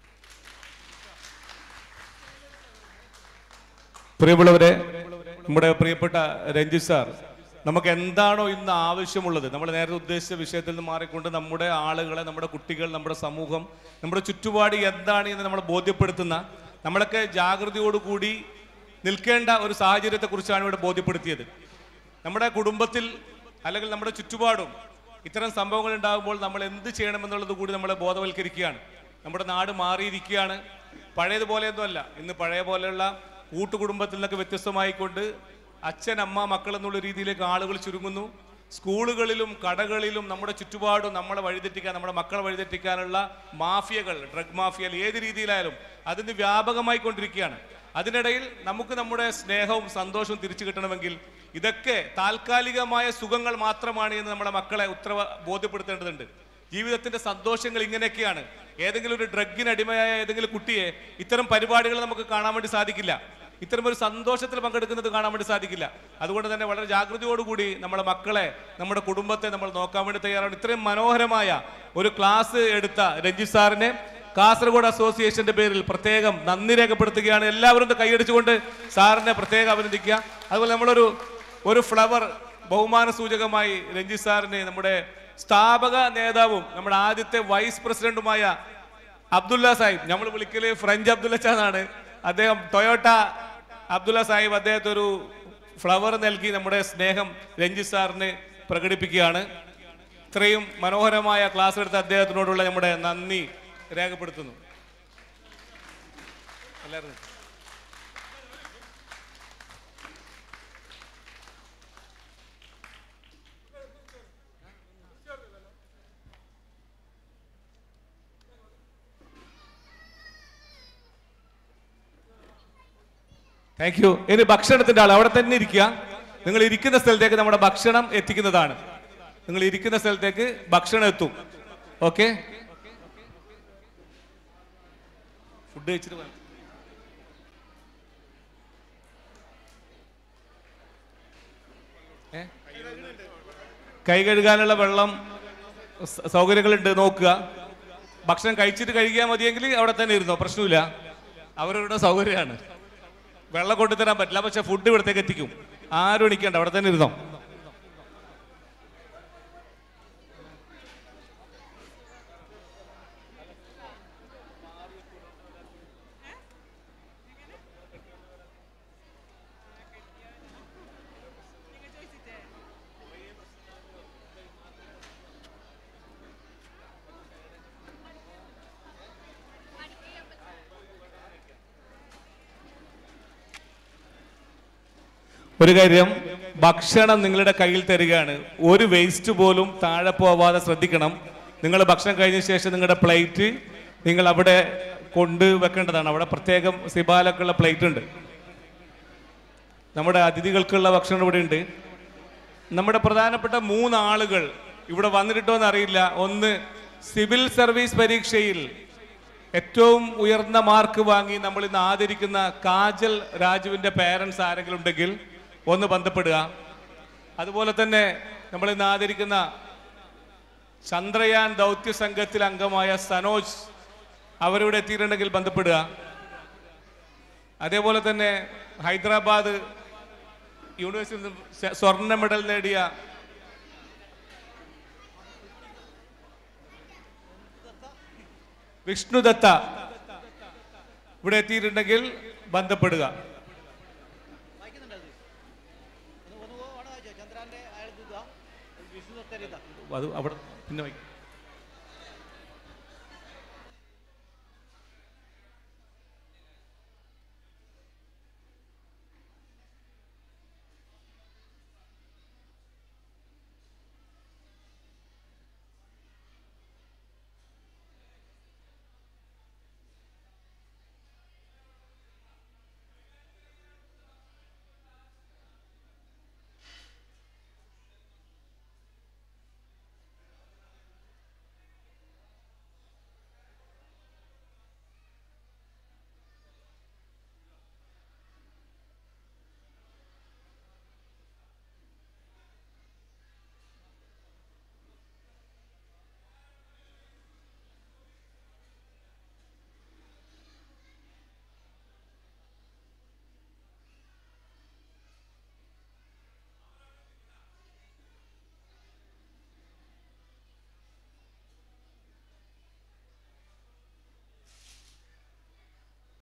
പ്രിയമുള്ളവരെ നമ്മുടെ പ്രിയപ്പെട്ട രഞ്ജിത് സാർ നമുക്ക് എന്താണോ ഇന്ന് ആവശ്യമുള്ളത് നമ്മൾ നേരത്തെ ഉദ്ദേശിച്ച വിഷയത്തിൽ നിന്ന് മാറിക്കൊണ്ട് നമ്മുടെ ആളുകളെ നമ്മുടെ കുട്ടികൾ നമ്മുടെ സമൂഹം നമ്മുടെ ചുറ്റുപാട് എന്താണ് എന്ന് നമ്മൾ ബോധ്യപ്പെടുത്തുന്ന നമ്മളൊക്കെ ജാഗ്രതയോടുകൂടി നിൽക്കേണ്ട ഒരു സാഹചര്യത്തെക്കുറിച്ചാണ് ഇവിടെ ബോധ്യപ്പെടുത്തിയത് നമ്മുടെ കുടുംബത്തിൽ അല്ലെങ്കിൽ നമ്മുടെ ചുറ്റുപാടും ഇത്തരം സംഭവങ്ങൾ ഉണ്ടാകുമ്പോൾ നമ്മൾ എന്ത് ചെയ്യണമെന്നുള്ളത് കൂടി നമ്മളെ ബോധവൽക്കരിക്കുകയാണ് നമ്മുടെ നാട് മാറിയിരിക്കുകയാണ് പഴയതുപോലെയൊന്നുമല്ല ഇന്ന് പഴയ പോലെയുള്ള കൂട്ടുകുടുംബത്തിൽ നിന്നൊക്കെ വ്യത്യസ്തമായിക്കൊണ്ട് അച്ഛൻ അമ്മ മക്കൾ എന്നുള്ള രീതിയിലേക്ക് ആളുകൾ ചുരുങ്ങുന്നു സ്കൂളുകളിലും കടകളിലും നമ്മുടെ ചുറ്റുപാടും നമ്മളെ വഴിതെറ്റിക്കാൻ നമ്മുടെ മക്കളെ വഴിതെറ്റിക്കാനുള്ള മാഫിയകൾ ഡ്രഗ് മാഫിയ ഏത് രീതിയിലായാലും അതിന് വ്യാപകമായി കൊണ്ടിരിക്കുകയാണ് അതിനിടയിൽ നമുക്ക് നമ്മുടെ സ്നേഹവും സന്തോഷവും തിരിച്ചു കിട്ടണമെങ്കിൽ ഇതൊക്കെ താൽക്കാലികമായ സുഖങ്ങൾ മാത്രമാണ് എന്ന് നമ്മുടെ മക്കളെ ഉത്തരവ ബോധ്യപ്പെടുത്തേണ്ടതുണ്ട് ജീവിതത്തിന്റെ സന്തോഷങ്ങൾ ഇങ്ങനെയൊക്കെയാണ് ഏതെങ്കിലും ഒരു ഡ്രഗിന് അടിമയായ ഏതെങ്കിലും കുട്ടിയെ ഇത്തരം പരിപാടികൾ നമുക്ക് കാണാൻ വേണ്ടി സാധിക്കില്ല ഇത്തരം ഒരു സന്തോഷത്തിൽ പങ്കെടുക്കുന്നത് കാണാൻ വേണ്ടി സാധിക്കില്ല അതുകൊണ്ട് തന്നെ വളരെ ജാഗ്രതയോടുകൂടി നമ്മുടെ മക്കളെ നമ്മുടെ കുടുംബത്തെ നമ്മൾ നോക്കാൻ വേണ്ടി തയ്യാറാണ് ഇത്രയും മനോഹരമായ ഒരു ക്ലാസ് എടുത്ത രഞ്ജിത് സാറിനെ കാസർഗോഡ് അസോസിയേഷന്റെ പേരിൽ പ്രത്യേകം നന്ദി രേഖപ്പെടുത്തുകയാണ് എല്ലാവരും ഒന്ന് കൈയടിച്ചുകൊണ്ട് സാറിനെ പ്രത്യേകം അഭിനന്ദിക്കുക അതുപോലെ നമ്മളൊരു ഒരു ഫ്ലവർ ബഹുമാന സൂചകമായി രഞ്ജിത് സാറിനെ നമ്മുടെ സ്ഥാപക നേതാവും നമ്മുടെ ആദ്യത്തെ വൈസ് പ്രസിഡന്റുമായ അബ്ദുല്ല സാഹിബ് നമ്മൾ വിളിക്കല് ഫ്രഞ്ച് അബ്ദുല്ല എന്നാണ് അദ്ദേഹം ടൊയോട്ട അബ്ദുല്ല സാഹിബ് അദ്ദേഹത്തെ ഒരു ഫ്ലവർ നൽകി നമ്മുടെ സ്നേഹം രഞ്ജിത് സാറിന് പ്രകടിപ്പിക്കുകയാണ് ഇത്രയും മനോഹരമായ ക്ലാസ് എടുത്ത അദ്ദേഹത്തിനോടുള്ള നമ്മുടെ നന്ദി രേഖപ്പെടുത്തുന്നു എല്ലാവരും താങ്ക് യു ഇനി ഭക്ഷണത്തിന്റെ ആൾ അവിടെ തന്നെ ഇരിക്കുക നിങ്ങൾ ഇരിക്കുന്ന സ്ഥലത്തേക്ക് നമ്മുടെ ഭക്ഷണം എത്തിക്കുന്നതാണ് നിങ്ങൾ ഇരിക്കുന്ന സ്ഥലത്തേക്ക് ഭക്ഷണം എത്തും ഓക്കെ ഫുഡ് കഴിച്ചിട്ട് പോയാ. ഏ? കൈ കഴുകാനുള്ള വെള്ളം സ- സൗകര്യങ്ങളുണ്ട് നോക്കുക ഭക്ഷണം കഴിച്ചിട്ട് കഴിക്കാൻ മതിയെങ്കിൽ അവിടെ തന്നെ ഇരുന്നോ പ്രശ്നമില്ല അവരവരുടെ സൗകര്യമാണ് വെള്ളം കൊണ്ടുതരാൻ പറ്റില്ല പക്ഷെ ഫുഡ് ഇവിടത്തേക്ക് എത്തിക്കും ആരും എണിക്കണ്ട അവിടെ തന്നെ ഇരുന്നോ ഒരു കാര്യം ഭക്ഷണം നിങ്ങളുടെ കയ്യിൽ തരികയാണ് ഒരു വേസ്റ്റ് പോലും താഴെ പോവാതെ ശ്രദ്ധിക്കണം നിങ്ങൾ ഭക്ഷണം കഴിഞ്ഞ ശേഷം നിങ്ങളുടെ പ്ലേറ്റ് നിങ്ങൾ അവിടെ കൊണ്ട് വെക്കേണ്ടതാണ് അവിടെ പ്രത്യേകം സിബാലൊക്കെയുള്ള പ്ലേറ്റ് ഉണ്ട് നമ്മുടെ അതിഥികൾക്കുള്ള ഭക്ഷണം ഇവിടെ ഉണ്ട് നമ്മുടെ പ്രധാനപ്പെട്ട മൂന്ന് ആളുകൾ ഇവിടെ വന്നിട്ടോ എന്നറിയില്ല ഒന്ന് സിവിൽ സർവീസ് പരീക്ഷയിൽ ഏറ്റവും ഉയർന്ന മാർക്ക് വാങ്ങി നമ്മൾ ഇന്ന് ആദരിക്കുന്ന കാജൽ രാജുവിന്റെ പേരൻസ് ആരെങ്കിലും ഉണ്ടെങ്കിൽ ഒന്ന് ബന്ധപ്പെടുക അതുപോലെ തന്നെ നമ്മൾ ഇന്ന് ആദരിക്കുന്ന ചന്ദ്രയാൻ ദൗത്യ സംഘത്തിൽ അംഗമായ സനോജ് അവരിവിടെ എത്തിയിട്ടുണ്ടെങ്കിൽ ബന്ധപ്പെടുക അതേപോലെ തന്നെ ഹൈദരാബാദ് യൂണിവേഴ്സിറ്റിയിൽ നിന്ന് സ്വ- സ്വർണ്ണ മെഡൽ നേടിയ വിഷ്ണുദത്ത ഇവിടെ എത്തിയിട്ടുണ്ടെങ്കിൽ ബന്ധപ്പെടുക വായിക്കുന്നുണ്ട് അത് ഒന്ന് ഒന്ന് ഓണം വായിച്ചോ ചന്ദ്രാന്റെ അയാൾ വിഷ്ണു ദത്തരിത അത് അവിടെ പിന്നെ വയ്ക്കും